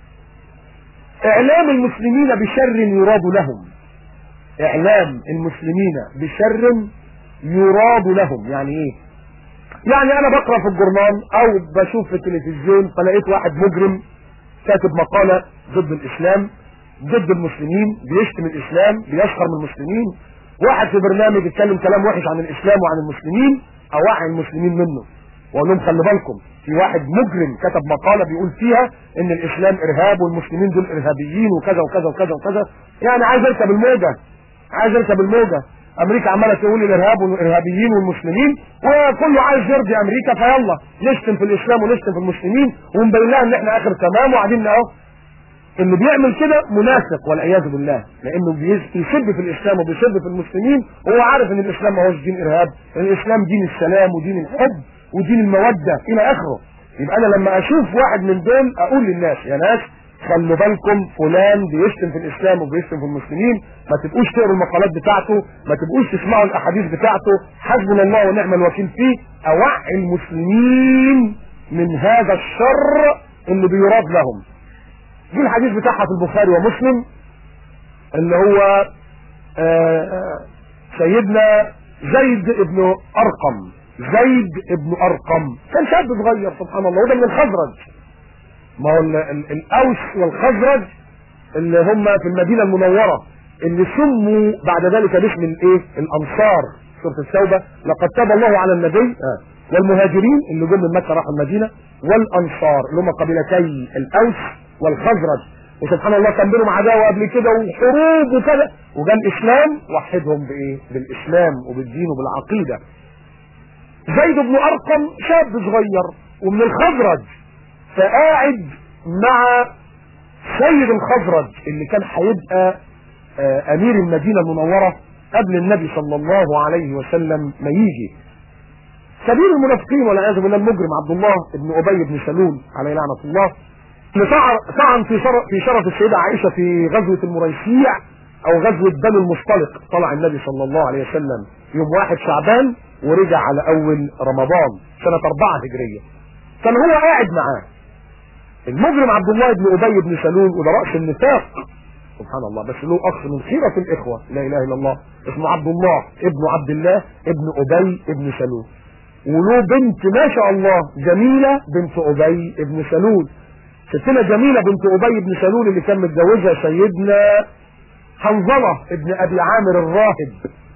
إعلام المسلمين بشر يراد لهم إعلام المسلمين بشر يراد لهم يعني إيه؟ يعني أنا بقرأ في الجورنال أو بشوف في التلفزيون فلقيت واحد مجرم كاتب مقالة ضد الإسلام ضد المسلمين بيشتم الإسلام بيسخر من المسلمين واحد في برنامج يتكلم كلام وحش عن الإسلام وعن المسلمين أوعي المسلمين منه واقول لهم خلي بالكم في واحد مجرم كتب مقاله بيقول فيها ان الاسلام ارهاب والمسلمين دول ارهابيين وكذا وكذا وكذا وكذا يعني عايز اركب الموجه عايز اركب الموجه امريكا عماله تقول الارهاب والارهابيين والمسلمين وكله عايز يرضي امريكا فيلا نشتم في الاسلام ونشتم في المسلمين ونبين لها ان احنا اخر تمام وقاعدين اهو اللي بيعمل كده منافق والعياذ بالله لانه بيسب في الاسلام وبيسب في المسلمين وهو عارف ان الاسلام ما هوش دين ارهاب الاسلام دين السلام ودين الحب ودين المودة الى اخره يبقى انا لما اشوف واحد من دول اقول للناس يا ناس خلوا بالكم فلان بيشتم في الاسلام وبيشتم في المسلمين ما تبقوش تقروا المقالات بتاعته ما تبقوش تسمعوا الاحاديث بتاعته حسبنا الله ونعم الوكيل فيه اوعي المسلمين من هذا الشر اللي بيراد لهم دي الحديث بتاعها في البخاري ومسلم اللي هو آآ سيدنا زيد ابن ارقم زيد ابن ارقم كان شاب صغير سبحان الله وده من الخزرج ما هو الاوس والخزرج اللي هم في المدينه المنوره اللي سموا بعد ذلك باسم الايه الانصار سوره التوبه لقد تاب الله على النبي آه. والمهاجرين اللي جم من مكه راحوا المدينه والانصار اللي هم قبيلتي الاوس والخزرج وسبحان الله كان بينهم عداوه قبل كده وحروب وكذا وجاء الاسلام وحدهم بايه؟ بالاسلام وبالدين وبالعقيده. زيد بن ارقم شاب صغير ومن الخزرج فقاعد مع سيد الخزرج اللي كان هيبقى امير المدينه المنوره قبل النبي صلى الله عليه وسلم ما يجي. كبير المنافقين والعياذ بالله المجرم عبد الله بن ابي بن سلول عليه لعنه الله اللي طعن في شرف في شرف السيدة عائشة في غزوة المريسيع او غزوة بني المصطلق طلع النبي صلى الله عليه وسلم يوم واحد شعبان ورجع على اول رمضان سنة اربعة هجرية كان هو قاعد معاه المجرم عبد الله بن ابي بن سلول وده رأس النفاق سبحان الله بس له اخ من خيرة الاخوة لا اله الا الله اسمه عبد الله ابن عبد الله ابن ابي ابن سلول وله بنت ما شاء الله جميلة بنت ابي ابن سلول ستنا جميلة بنت أبي بن سلول اللي كان متجوزها سيدنا حنظلة ابن أبي عامر الراهب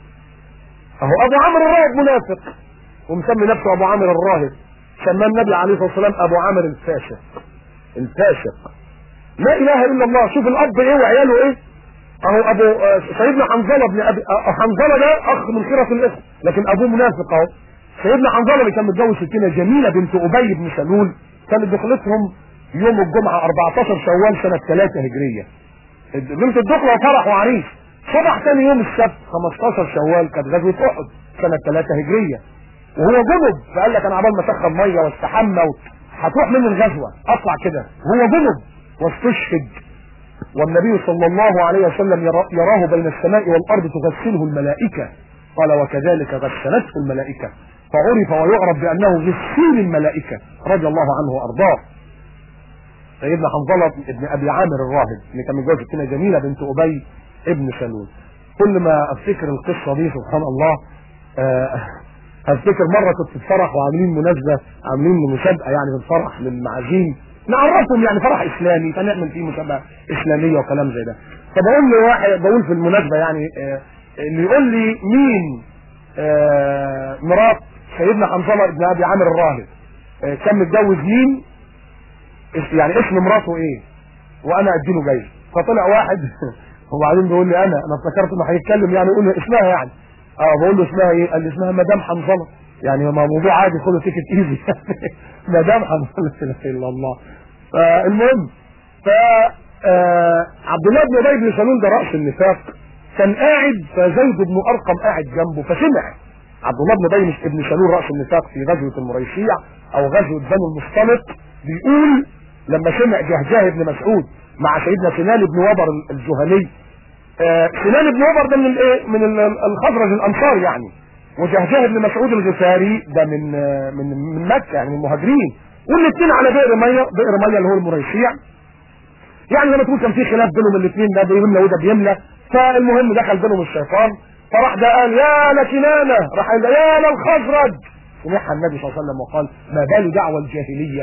أهو أبو عامر الراهب منافق ومسمي نفسه أبو عامر الراهب سماه النبي عليه الصلاة والسلام أبو عامر الفاسق الفاسق لا إله إلا الله شوف الأب إيه وعياله إيه أهو أبو سيدنا حنظلة ابن أبي حنظلة ده أخ من خيرة الإخوة لكن أبوه منافق أهو سيدنا حنظلة اللي كان متجوز ستنا جميلة بنت أبي بن سلول كانت دخلتهم يوم الجمعة 14 شوال سنة 3 هجرية ليلة الدخلة وفرح وعريس صبح تاني يوم السبت 15 شوال كانت غزوة احد سنة 3 هجرية وهو جنب فقال لك انا عبال ما اسخن ميه واستحمى و... هتروح مني الغزوة اطلع كده وهو جنب واستشهد والنبي صلى الله عليه وسلم يرا- يراه بين السماء والارض تغسله الملائكة قال وكذلك غسلته الملائكة فعرف ويعرف بانه غسيل الملائكة رضي الله عنه وارضاه سيدنا حنظلة ابن ابي عامر الراهب اللي كان متجوز السنة جميلة بنت ابي ابن سلول كل ما افتكر القصة دي سبحان الله آه، افتكر مرة كنت في فرح وعاملين مناسبة عاملين مسابقة يعني في الفرح للمعازيم نعرفهم يعني فرح اسلامي فنعمل فيه مسابقة اسلامية وكلام زي ده فبقول له واحد بقول في المناسبة يعني آه، اللي يقول لي مين آه، مرات سيدنا حنظلة ابن ابي عامر الراهب آه، كان متجوز مين اس- يعني اسم مراته ايه وانا اديله جايزه فطلع واحد وبعدين بيقول لي انا انا افتكرت انه هيتكلم يعني يقول لي اسمها يعني اه بقول له اسمها ايه قال لي اسمها مدام حنظله يعني ما موضوع عادي خده تيكت ايزي مدام حنظله لا اله الا الله فالمهم ف آه، عبد الله بن ابي بن سلول ده راس النفاق كان قاعد فزيد بن ارقم قاعد جنبه فسمع عبد الله بن ابي بن سلول راس النفاق في غزوه المريسيع او غزوه بنو المصطلق بيقول لما سمع جهجاه بن مسعود مع سيدنا سنان بن وبر الجهني آه، سنان بن وبر ده من الايه من ال- الخزرج الانصار يعني وجهجاه بن مسعود الغفاري ده من آه، من من مكه يعني من المهاجرين والاثنين على بئر ميه بئر ميه اللي هو المريسيع يعني لما تقول كان في خلاف بينهم الاثنين ده بيملى وده بيملى فالمهم دخل بينهم الشيطان فراح ده قال يا لكنانه راح قال يا للخزرج سمعها النبي صلى الله عليه وسلم وقال ما بال دعوى الجاهليه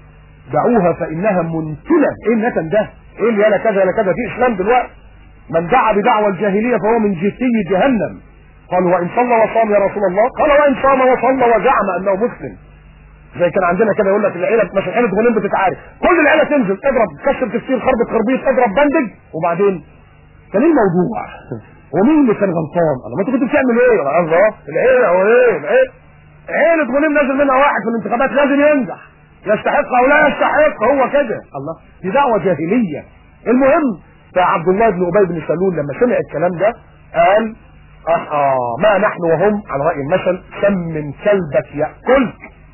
دعوها فانها منتنه ايه النتن ده ايه اللي يالا كذا يالا كذا في اسلام دلوقتي من دعا بدعوى الجاهليه فهو من جثي جهنم قال وان صلى وصام يا رسول الله قال وان صام وصلى وزعم انه مسلم زي كان عندنا كده يقول لك العيله مثلا عيله غنيم بتتعارك كل العيله تنزل اضرب كسر تفسير خربة خربيط اضرب بندج وبعدين كان ايه الموضوع ومين اللي كان غلطان الله ما انت كنت بتعمل ايه يا الله العيله هو ايه العيله عيله غنيم نازل منها واحد في الانتخابات لازم ينجح يستحق او لا يستحق هو كده الله دي دعوه جاهليه المهم فعبد الله بن ابي بن سلول لما سمع الكلام ده قال آه, اه ما نحن وهم على راي المثل سم من كلبك ياكلك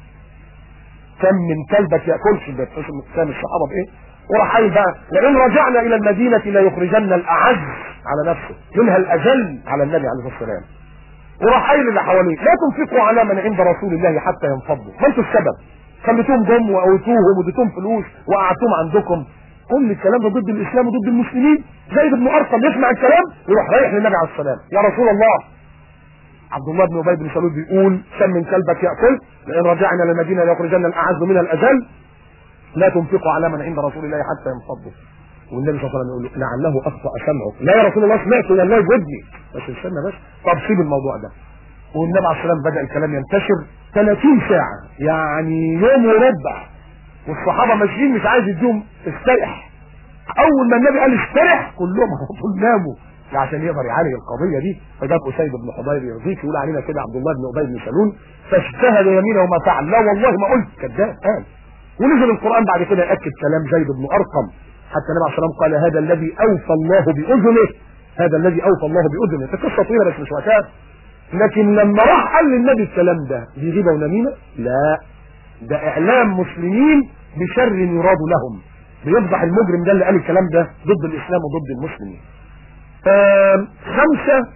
كم من كلبك ياكلش ده اسم كان الصحابه بايه وراح قايل بقى لئن رجعنا الى المدينه ليخرجن الاعز على نفسه منها الاذل على النبي عليه الصلاه والسلام وراح قايل اللي حواليه لا تنفقوا على من عند رسول الله حتى ينفضوا ما انتوا السبب خليتوهم جم وقوتوهم واديتوهم فلوس وقعدتوهم عندكم كل الكلام ده ضد الاسلام وضد المسلمين زيد بن ارقم يسمع الكلام يروح رايح للنبي عليه السلام يا رسول الله عبد الله بن ابي بن سلول بيقول سم من كلبك ياكل لان رجعنا للمدينه ليخرجن الاعز منها الاذل لا تنفقوا على من عند رسول الله حتى ينفضوا والنبي صلى الله عليه وسلم يقول له لعله اخطا سمعك لا يا رسول الله سمعت والله بودني بس استنى بس طب سيب الموضوع ده والنبي عليه السلام بدا الكلام ينتشر 30 ساعه يعني يوم وربع والصحابه ماشيين مش عايز يديهم استريح اول ما النبي قال استريح كلهم على طول ناموا عشان يقدر يعالج القضيه دي فجاب اسيد بن حضير يرضيك يقول علينا كده عبد الله بن ابي بن سلول فاجتهد يمينه وما فعل لا والله ما قلت كذاب قال ونزل القران بعد كده ياكد كلام زيد بن ارقم حتى النبي عليه الصلاه والسلام قال هذا الذي اوفى الله باذنه هذا الذي اوفى الله باذنه في قصه طويله بس مش وقتها لكن لما راح قال للنبي الكلام ده دي غيبه ونميمه لا ده اعلام مسلمين بشر يراد لهم بيفضح المجرم ده اللي قال الكلام ده ضد الاسلام وضد المسلمين آم، خمسة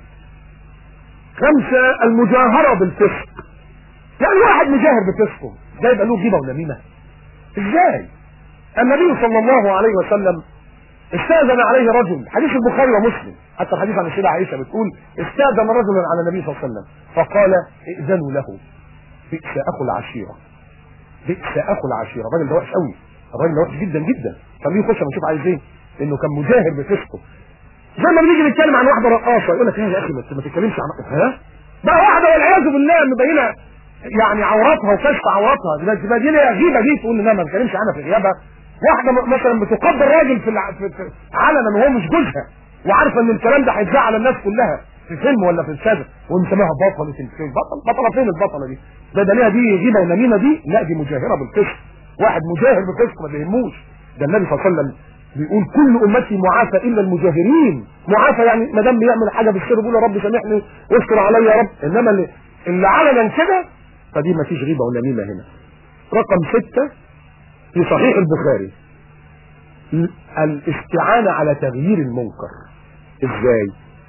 خمسة المجاهرة بالفسق يعني واحد مجاهر بفسقه ده يبقى له غيبة ونميمة ازاي النبي صلى الله عليه وسلم استأذن عليه رجل حديث البخاري ومسلم حتى الحديث عن السيدة عائشة بتقول استأذن رجل على النبي صلى الله عليه وسلم فقال ائذنوا له بئس أخو العشيرة بئس أخو العشيرة الراجل ده وحش قوي الراجل ده وحش جدا جدا خليه يخش نشوف عايز ايه انه كان مجاهر بفسقه زي ما بنيجي نتكلم عن واحده رقاصه يقول لك يا اخي ما ما تتكلمش عن ها بقى واحده والعياذ بالله مبينه يعني عوراتها وكشف عوراتها ده تبقى دي غيبه دي تقول لا ما نتكلمش عنها في غيابها واحده م- مثلا بتقدر راجل في, الع... في... في علنا وهو مش جوزها وعارفه ان الكلام ده هيزعل الناس كلها في فيلم ولا في كذا ومسماها بطله الفيلم بطل بطله فين البطله دي ده ده ليها دي غيبه ونميمه دي لا دي مجاهره بالقسط واحد مجاهر بفسق ما بيهموش ده النبي صلى الله عليه وسلم بيقول كل امتي معافى الا المجاهرين معافى يعني ما دام بيعمل حاجه بالسر بيقول يا رب سامحني واستر عليا يا رب انما اللي, اللي علنا كده فدي ما فيش غيبه ونميمه هنا رقم ستة في صحيح البخاري الاستعانة على تغيير المنكر ازاي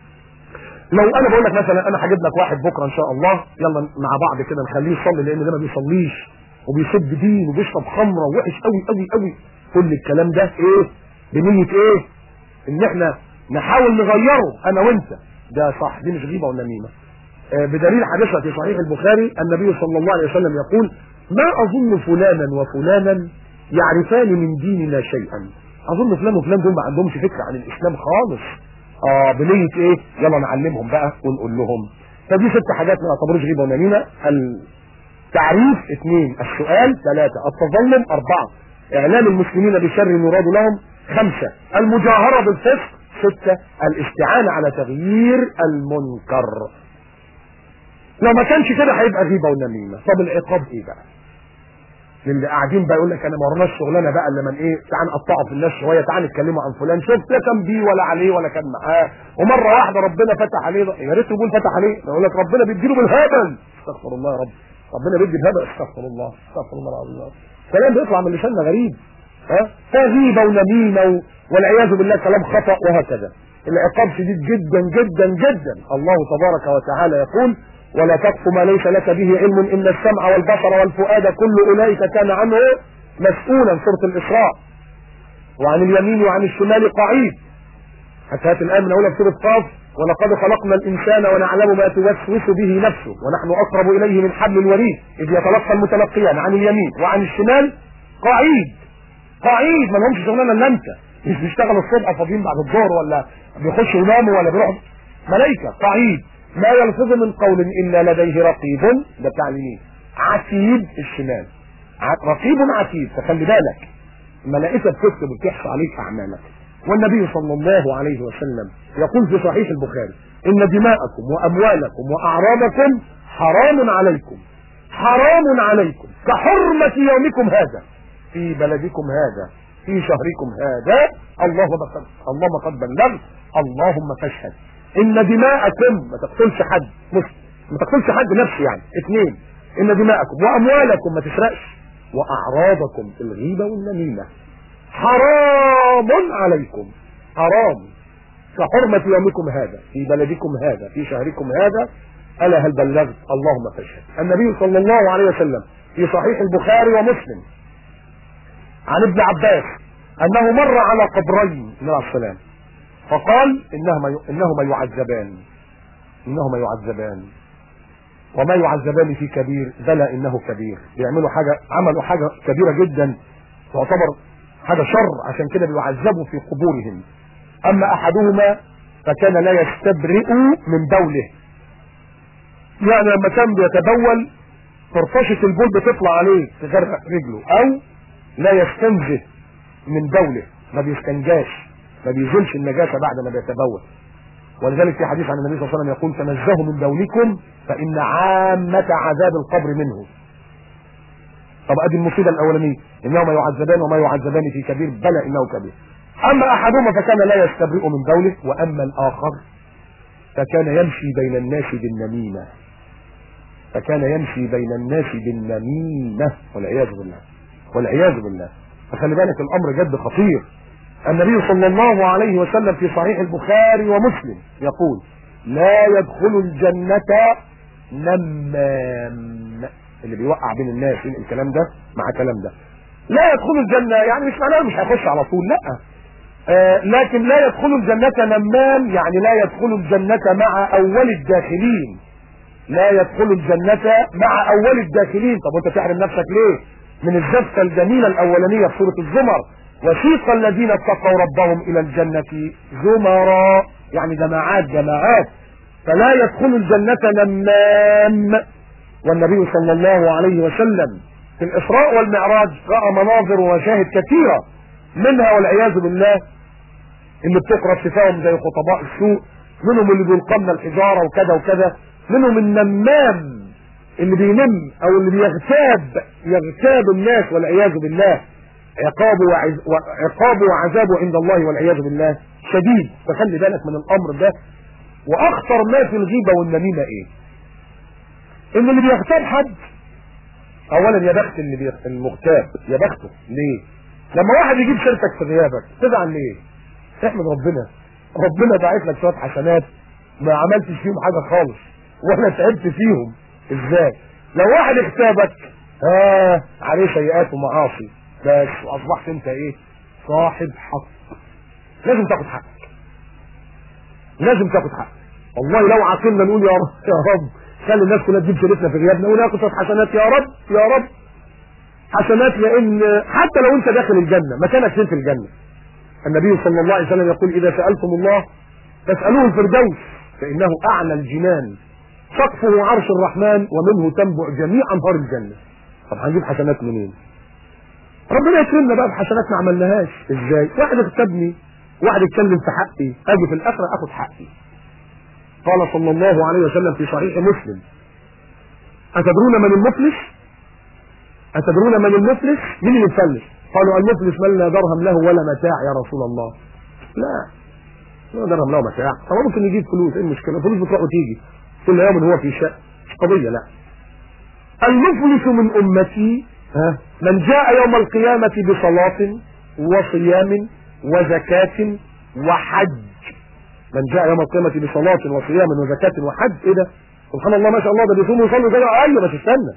لو انا بقول لك مثلا انا هجيب لك واحد بكره ان شاء الله يلا مع بعض كده نخليه يصلي لان ده ما بيصليش وبيسب دين وبيشرب خمره ووحش قوي قوي قوي كل الكلام ده ايه بنيه ايه ان احنا نحاول نغيره انا وانت ده صح دي مش غيبه ولا نميمه آه بدليل حديثة في صحيح البخاري النبي صلى الله عليه وسلم يقول ما اظن فلانا وفلانا يعرفان من ديننا شيئا اظن فلان وفلان دول ما عندهمش فكره عن الاسلام خالص اه بنيه ايه يلا نعلمهم بقى ونقول لهم فدي ست حاجات ما يعتبروش غيبه ونميمه التعريف اثنين السؤال ثلاثه التظلم اربعه اعلام المسلمين بشر يراد لهم خمسه المجاهره بالفسق سته الاستعانه على تغيير المنكر لو ما كانش كده هيبقى غيبه ونميمه طب العقاب ايه بقى للي قاعدين بقى يقول لك انا ما ورناش شغلانه بقى الا من ايه تعال نقطعه في الناس شويه تعال نتكلموا عن فلان شفت لا كان بيه ولا عليه ولا كان معاه ومره واحده ربنا فتح عليه يا ريت يقول فتح عليه يقول لك ربنا بيديله بالهبل استغفر الله يا رب ربنا بيدي الهبل استغفر الله استغفر الله العظيم كلام بيطلع من لساننا غريب ها فغيبه ونميمه والعياذ بالله كلام خطا وهكذا العقاب شديد جدا جدا جدا الله تبارك وتعالى يقول ولا تقف ما ليس لك به علم ان السمع والبصر والفؤاد كل اولئك كان عنه مسؤولا سوره الاسراء وعن اليمين وعن الشمال قعيد حتى هات الان من اولى سوره قاف ولقد خلقنا الانسان ونعلم ما توسوس به نفسه ونحن اقرب اليه من حبل الوريد اذ يتلقى المتلقيان عن اليمين وعن الشمال قعيد قعيد ما لهمش شغلانه الا انت مش بيشتغلوا الصبح فاضيين بعد الظهر ولا بيخشوا يناموا ولا بيروحوا ملائكه قعيد ما يلفظ من قول الا لديه رقيب ده بتاع اليمين عتيد الشمال رقيب عتيد فخلي بالك الملائكه بتكتب وبتحصى عليك اعمالك والنبي صلى الله عليه وسلم يقول في صحيح البخاري ان دماءكم واموالكم واعراضكم حرام عليكم حرام عليكم كحرمة يومكم هذا في بلدكم هذا في شهركم هذا اللهم قد اللهم قد بلغت اللهم فاشهد ان دماءكم ما تقتلش حد مسلم ما تقتلش حد نفسه يعني اثنين ان دماءكم واموالكم ما تسرقش واعراضكم الغيبه والنميمه حرام عليكم حرام كحرمة يومكم هذا في بلدكم هذا في شهركم هذا ألا هل بلغت اللهم فاشهد النبي صلى الله عليه وسلم في صحيح البخاري ومسلم عن ابن عباس أنه مر على قبرين من السلام فقال إنهما إنهما يعذبان إنهما يعذبان وما يعذبان في كبير بلى إنه كبير بيعملوا حاجة عملوا حاجة كبيرة جدا تعتبر حاجة شر عشان كده بيعذبوا في قبورهم أما أحدهما فكان لا يستبرئ من بوله يعني لما كان بيتبول فرطشة البول بتطلع عليه تغرق رجله أو لا يستنزه من بوله ما بيستنجاش ما بيزولش النجاسة بعد ما بيتبول ولذلك في حديث عن النبي صلى الله عليه وسلم يقول تنزهوا من بولكم فإن عامة عذاب القبر منه طب ادي المصيبة الاولانية انهما يعذبان وما يعذبان في كبير بلى انه كبير اما احدهما فكان لا يستبرئ من بوله واما الاخر فكان يمشي بين الناس بالنميمة فكان يمشي بين الناس بالنميمة والعياذ بالله والعياذ بالله فخلي بالك الامر جد خطير النبي صلى الله عليه وسلم في صحيح البخاري ومسلم يقول لا يدخل الجنة نمام اللي بيوقع بين الناس الكلام ده مع كلام ده لا يدخل الجنة يعني مش معناه مش هيخش على طول لا آه لكن لا يدخل الجنة نمام يعني لا يدخل الجنة مع اول الداخلين لا يدخل الجنة مع اول الداخلين طب وانت تحرم نفسك ليه من الزفة الجميلة الاولانية في سورة الزمر وسيق الذين اتقوا ربهم الى الجنة زمرا يعني جماعات جماعات فلا يدخل الجنة نمام والنبي صلى الله عليه وسلم في الإسراء والمعراج رأى مناظر ومشاهد كثيرة منها والعياذ بالله اللي بتقرأ صفاهم زي خطباء السوء منهم اللي بيلقمنا الحجارة وكذا وكذا منهم النمام اللي بينم او اللي بيغتاب يغتاب الناس والعياذ بالله عقابه وعز... وعقابه وعذابه عند الله والعياذ بالله شديد فخلي بالك من الامر ده واخطر ما في الغيبه والنميمه ايه ان اللي بيغتاب حد اولا يا بخت اللي بيغ... المغتاب يا بخته ليه لما واحد يجيب سيرتك في غيابك تزعل ليه احمد ربنا ربنا باعت لك شويه حسنات ما عملتش فيهم حاجه خالص ولا تعبت فيهم ازاي لو واحد اغتابك اه عليه سيئات ومعاصي بس واصبحت انت ايه صاحب حق لازم تاخد حقك لازم تاخد حقك والله لو عقلنا نقول يا رب يا رب خلي الناس كلها تجيب سيرتنا في غيابنا وناخد شويه حسنات يا رب يا رب حسنات لان حتى لو انت داخل الجنه مكانك فين في الجنه النبي صلى الله عليه وسلم يقول اذا سالتم الله فاسالوه الفردوس فانه اعلى الجنان سقفه عرش الرحمن ومنه تنبع جميع انهار الجنه طب هنجيب حسنات منين ربنا يكرمنا بقى بحسنات ما عملناهاش ازاي واحد اغتابني واحد اتكلم في حقي اجي في الاخره اخد حقي قال صلى الله عليه وسلم في صحيح مسلم اتدرون من المفلس اتدرون من المفلس مين اللي يفلس قالوا المفلس من لا درهم له ولا متاع يا رسول الله لا لا درهم له متاع طب ممكن يجيب فلوس ايه المشكله الفلوس بتروح وتيجي كل يوم هو في شأن مش قضيه لا المفلس من امتي ها من جاء يوم القيامة بصلاة وصيام وزكاة وحج من جاء يوم القيامة بصلاة وصيام وزكاة وحج ايه ده سبحان الله ما شاء الله ده بيصوم ويصلي زي ايوه بس استنى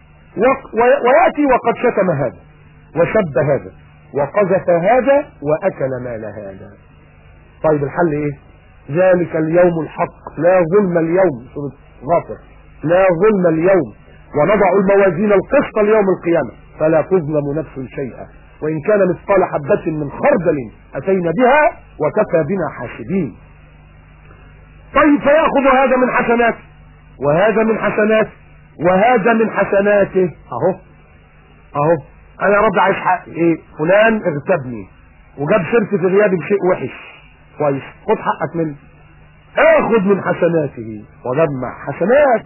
وياتي وقد شتم هذا وسب هذا وقذف هذا واكل مال هذا طيب الحل ايه ذلك اليوم الحق لا ظلم اليوم سورة غافر لا ظلم اليوم ونضع الموازين القسط ليوم القيامة فلا تظلم نفس شيئا وإن كان مثقال حبة من خردل أتينا بها وكفى بنا حاسبين طيب فيأخذ هذا من حسناته وهذا من حسناته وهذا من حسناته اهو اهو انا يا رب عايز حقي ايه فلان اغتابني وجاب سيرتي في غيابي بشيء وحش كويس خد حقك منه اخذ من حسناته وجمع حسنات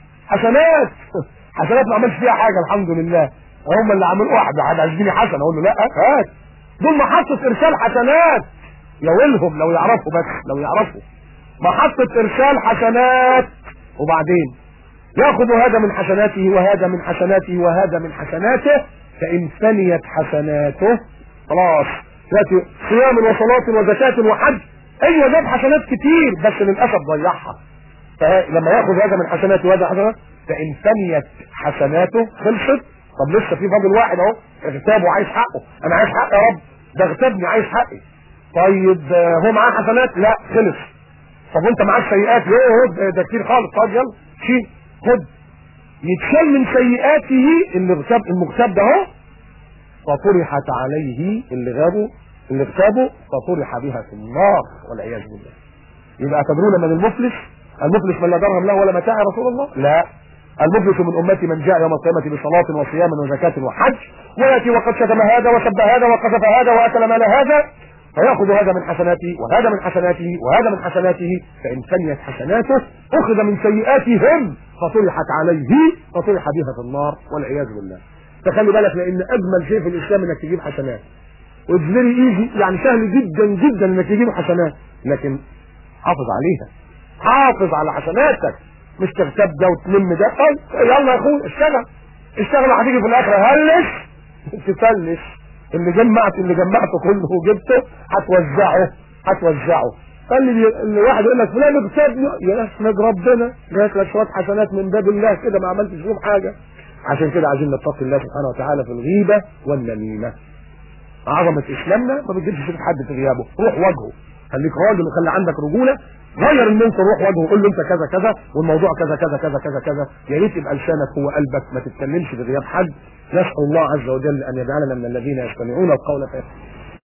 حسنات حسنات ما عملش فيها حاجه الحمد لله هم اللي عملوا واحد واحد عايزيني حسنه اقول له لا هات دول محطه ارسال حسنات يا ويلهم لو يعرفوا بس لو يعرفوا محطه ارسال حسنات وبعدين ياخذ هذا من حسناته وهذا من حسناته وهذا من حسناته فان فنيت حسناته خلاص ياتي صيام وصلاه وزكاه وحج ايوه جاب حسنات كتير بس للاسف ضيعها فلما ياخذ هذا من حسناته وهذا حسنات فان فنيت حسناته خلصت طب لسه في فاضل واحد اهو اغتاب وعايز حقه انا عايز حق يا رب ده اغتابني عايز حقي طيب هو معاه حسنات لا خلص طب وانت معاك سيئات ليه ده كتير خالص طب يلا شيل خد يتشال من سيئاته اللي اغتاب المغتاب ده اهو فطرحت عليه اللي غابه اللي اغتابه فطرح بها في النار والعياذ بالله يبقى تدرون من المفلس المفلس من لا درهم له ولا متاع يا رسول الله لا المفلس من امتي من جاء يوم القيامه بصلاه وصيام وزكاه وحج وياتي وقد شتم هذا وسب هذا وقذف هذا واكل مال هذا فياخذ هذا من حسناته وهذا من حسناته وهذا من حسناته فان فنيت حسناته اخذ من سيئاتهم فطرحت عليه فطرح بها في النار والعياذ بالله فخلي بالك لان اجمل شيء في الاسلام انك تجيب حسنات وفيري ايزي يعني سهل جدا جدا انك تجيب حسنات لكن حافظ عليها حافظ على حسناتك مش تغتاب ده وتلم ده طيب يلا يا اخويا اشتغل اشتغل هتيجي في الاخر هلس تفلس اللي جمعت اللي جمعته كله وجبته هتوزعه هتوزعه فاللي اللي واحد يقول لك فلان اغتابني يا احمد ربنا جات لك شويه حسنات من باب الله كده ما عملتش فيهم حاجه عشان كده عايزين نتقي الله سبحانه وتعالى في الغيبه والنميمه عظمه اسلامنا ما بتجيبش سيره حد في غيابه روح واجهه خليك راجل وخلي عندك رجوله غير المنكر روح واجهه قول له انت كذا كذا والموضوع كذا كذا كذا كذا كذا يا ريت يبقى لسانك هو قلبك ما تتكلمش بغياب حد نسال الله عز وجل ان يجعلنا من الذين يستمعون القول فيتبعون